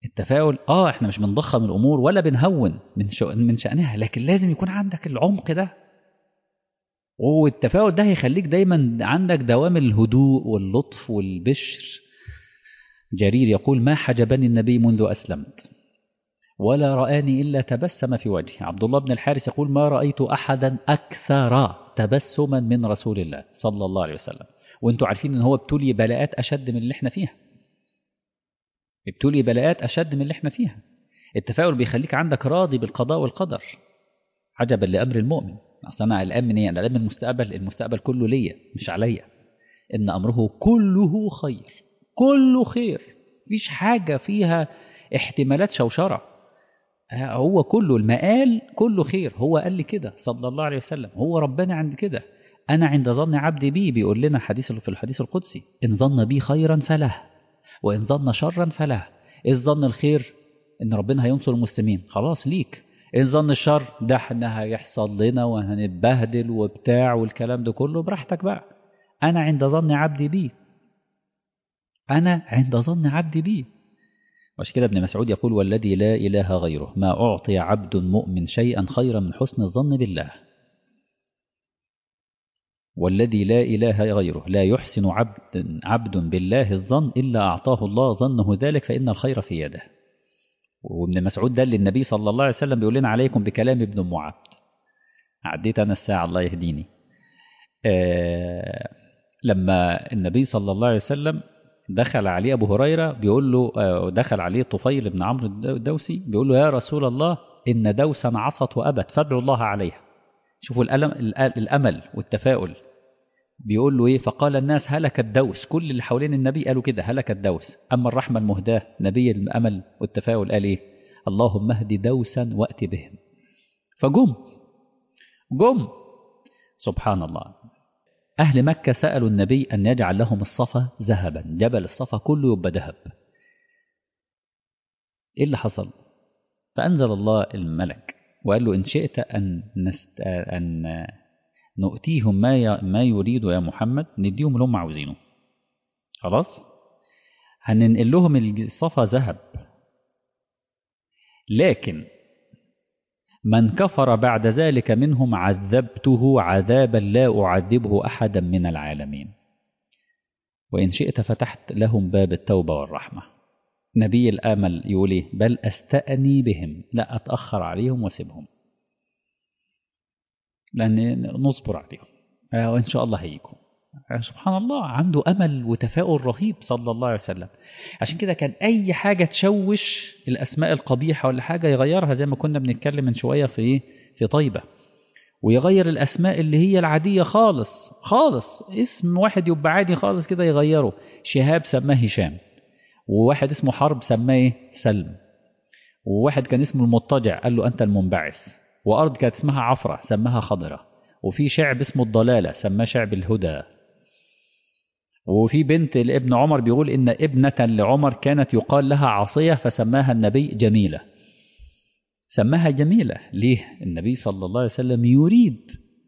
S1: التفاؤل اه احنا مش بنضخم الامور ولا بنهون من شو من شأنها لكن لازم يكون عندك العمق ده والتفاؤل ده هيخليك دايما عندك دوام الهدوء واللطف والبشر جرير يقول ما حجبني النبي منذ أسلمت ولا رآني إلا تبسم في وجهي عبد الله بن الحارث يقول ما رأيت أحدا أكثر تبسما من رسول الله صلى الله عليه وسلم وانتوا عارفين ان هو ابتلي بلاءات أشد من اللي احنا فيها ابتلي بلاءات أشد من اللي احنا فيها التفاؤل بيخليك عندك راضي بالقضاء والقدر عجبا لأمر المؤمن أصل أنا قلقان من إيه؟ أنا قلقان من المستقبل المستقبل كله ليا مش عليا إن أمره كله خير كله خير مفيش حاجة فيها احتمالات شوشرة هو كله المقال كله خير هو قال لي كده صلى الله عليه وسلم هو ربنا عند كده أنا عند ظن عبدي بي بيقول لنا حديث في الحديث القدسي إن ظن بي خيرا فله وإن ظن شرا فله إذ ظن الخير إن ربنا هينصر المسلمين خلاص ليك إن ظن الشر ده احنا هيحصل لنا وهنتبهدل وبتاع والكلام ده كله براحتك بقى أنا عند ظن عبدي بي أنا عند ظن عبدي بي وعشان كده ابن مسعود يقول والذي لا إله غيره ما أعطي عبد مؤمن شيئا خيرا من حسن الظن بالله والذي لا إله غيره لا يحسن عبد, عبد بالله الظن إلا أعطاه الله ظنه ذلك فإن الخير في يده وابن مسعود ده اللي النبي صلى الله عليه وسلم بيقول لنا عليكم بكلام ابن أم عبد عديت أنا الساعة الله يهديني آه لما النبي صلى الله عليه وسلم دخل عليه أبو هريرة بيقول له آه دخل عليه طفيل بن عمرو الدوسي بيقول له يا رسول الله إن دوسا عصت وأبت فادعوا الله عليها شوفوا الألم الأمل والتفاؤل بيقول له إيه فقال الناس هلك الدوس كل اللي حوالين النبي قالوا كده هلك الدوس أما الرحمة المهداة نبي الأمل والتفاؤل قال إيه اللهم اهد دوسا وأت بهم فجم جم سبحان الله أهل مكة سألوا النبي أن يجعل لهم الصفا ذهبا جبل الصفا كله يبقى ذهب إيه اللي حصل فأنزل الله الملك وقال له إن شئت أن, نست... أن نؤتيهم ما ي... ما يريد يا محمد نديهم اللي هم عاوزينه خلاص هننقل لهم الصفا ذهب لكن من كفر بعد ذلك منهم عذبته عذابا لا أعذبه أحدا من العالمين وإن شئت فتحت لهم باب التوبة والرحمة نبي الأمل يقول إيه بل أستأني بهم لا أتأخر عليهم واسيبهم لأن نصبر عليهم وإن شاء الله هيجوا سبحان الله عنده أمل وتفاؤل رهيب صلى الله عليه وسلم عشان كده كان أي حاجة تشوش الأسماء القبيحة ولا حاجة يغيرها زي ما كنا بنتكلم من شوية في إيه في طيبة ويغير الأسماء اللي هي العادية خالص خالص اسم واحد يبقى عادي خالص كده يغيره شهاب سماه هشام وواحد اسمه حرب سماه ايه سلم وواحد كان اسمه المضطجع قال له أنت المنبعث وأرض كانت اسمها عفرة سماها خضرة وفي شعب اسمه الضلالة سماه شعب الهدى وفي بنت لابن عمر بيقول إن ابنة لعمر كانت يقال لها عصية فسماها النبي جميلة سماها جميلة ليه؟ النبي صلى الله عليه وسلم يريد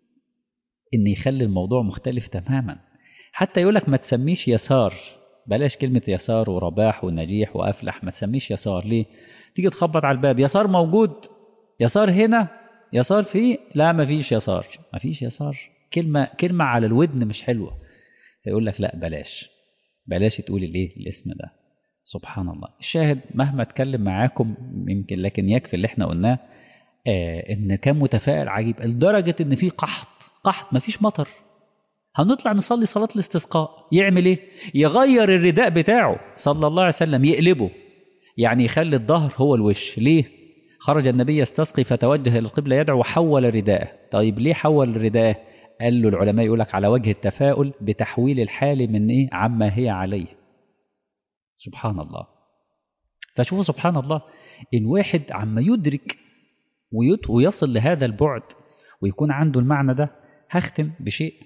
S1: إن يخلي الموضوع مختلف تماما حتى يقولك ما تسميش يسار بلاش كلمة يسار ورباح ونجيح وأفلح ما تسميش يسار ليه؟ تيجي تخبط على الباب يسار موجود يسار هنا يسار فيه لا ما فيش يسار ما فيش يسار كلمة كلمة على الودن مش حلوة فيقول لك لا بلاش بلاش تقولي ليه الاسم ده سبحان الله الشاهد مهما اتكلم معاكم يمكن لكن يكفي اللي احنا قلناه آه ان كان متفائل عجيب لدرجة ان في قحط قحط مفيش مطر هنطلع نصلي صلاة الاستسقاء يعمل ايه يغير الرداء بتاعه صلى الله عليه وسلم يقلبه يعني يخلي الظهر هو الوش ليه خرج النبي يستسقي فتوجه إلى القبلة يدعو وحول رداءه طيب ليه حول رداءه قال له العلماء يقول لك على وجه التفاؤل بتحويل الحال من ايه عما هي عليه سبحان الله فشوفوا سبحان الله إن واحد عما يدرك ويصل لهذا البعد ويكون عنده المعنى ده هختم بشيء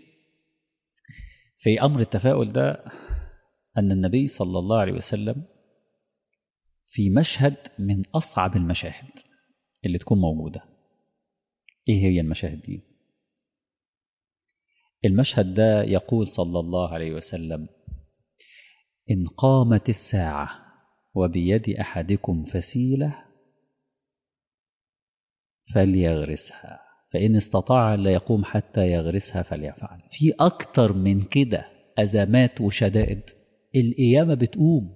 S1: في أمر التفاؤل ده أن النبي صلى الله عليه وسلم في مشهد من أصعب المشاهد اللي تكون موجودة إيه هي المشاهد دي؟ المشهد ده يقول صلى الله عليه وسلم إن قامت الساعة وبيد أحدكم فسيلة فليغرسها فإن استطاع لا يقوم حتى يغرسها فليفعل في أكتر من كده أزمات وشدائد القيامة بتقوم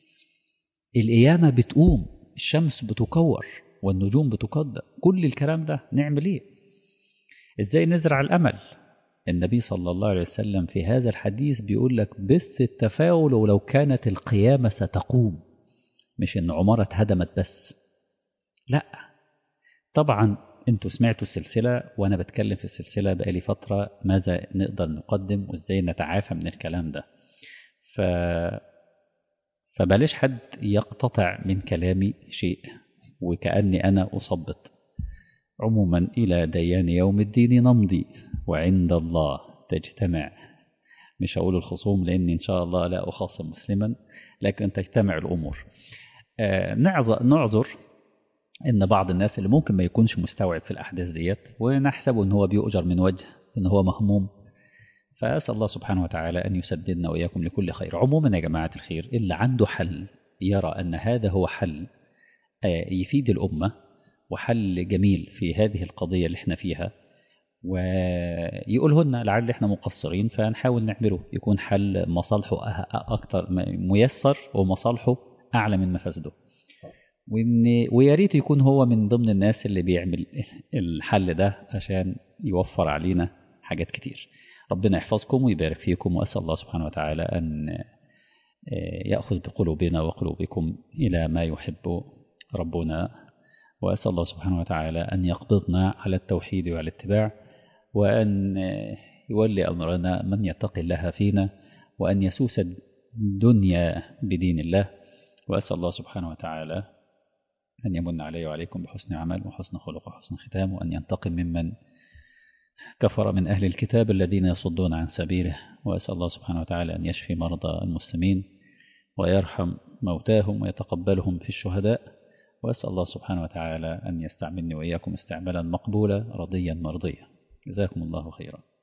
S1: القيامة بتقوم الشمس بتكور والنجوم بتقدر كل الكلام ده نعمل ايه ازاي نزرع الأمل النبي صلى الله عليه وسلم في هذا الحديث بيقول لك بث التفاؤل ولو كانت القيامة ستقوم مش ان عمارة اتهدمت بس لا طبعا انتوا سمعتوا السلسلة وانا بتكلم في السلسلة بقالي فترة ماذا نقدر نقدم وازاي نتعافى من الكلام ده ف... فبلاش حد يقتطع من كلامي شيء وكأني أنا أصبت عموما إلى ديان يوم الدين نمضي وعند الله تجتمع مش هقول الخصوم لأني إن شاء الله لا أخاصم مسلما لكن تجتمع الأمور آه نعذر إن بعض الناس اللي ممكن ما يكونش مستوعب في الأحداث ديت ونحسبه إن هو بيؤجر من وجه إن هو مهموم فأسأل الله سبحانه وتعالى أن يسددنا وإياكم لكل خير عموما يا جماعة الخير اللي عنده حل يرى أن هذا هو حل يفيد الأمة وحل جميل في هذه القضية اللي احنا فيها ويقولهن لعل احنا مقصرين فنحاول نعمله يكون حل مصالحه أكتر ميسر ومصالحه أعلى من مفاسده وإن ويا ريت يكون هو من ضمن الناس اللي بيعمل الحل ده عشان يوفر علينا حاجات كتير ربنا يحفظكم ويبارك فيكم وأسأل الله سبحانه وتعالى أن يأخذ بقلوبنا وقلوبكم إلى ما يحب ربنا وأسأل الله سبحانه وتعالى أن يقبضنا على التوحيد وعلى الاتباع وأن يولي أمرنا من يتقي الله فينا وأن يسوس الدنيا بدين الله وأسأل الله سبحانه وتعالى أن يمن علي وعليكم بحسن عمل وحسن خلق وحسن ختام وأن ينتقم ممن كفر من أهل الكتاب الذين يصدون عن سبيله وأسأل الله سبحانه وتعالى أن يشفي مرضى المسلمين ويرحم موتاهم ويتقبلهم في الشهداء وأسأل الله سبحانه وتعالى أن يستعملني وإياكم استعمالا مقبولا رضيا مرضيا جزاكم الله خيرا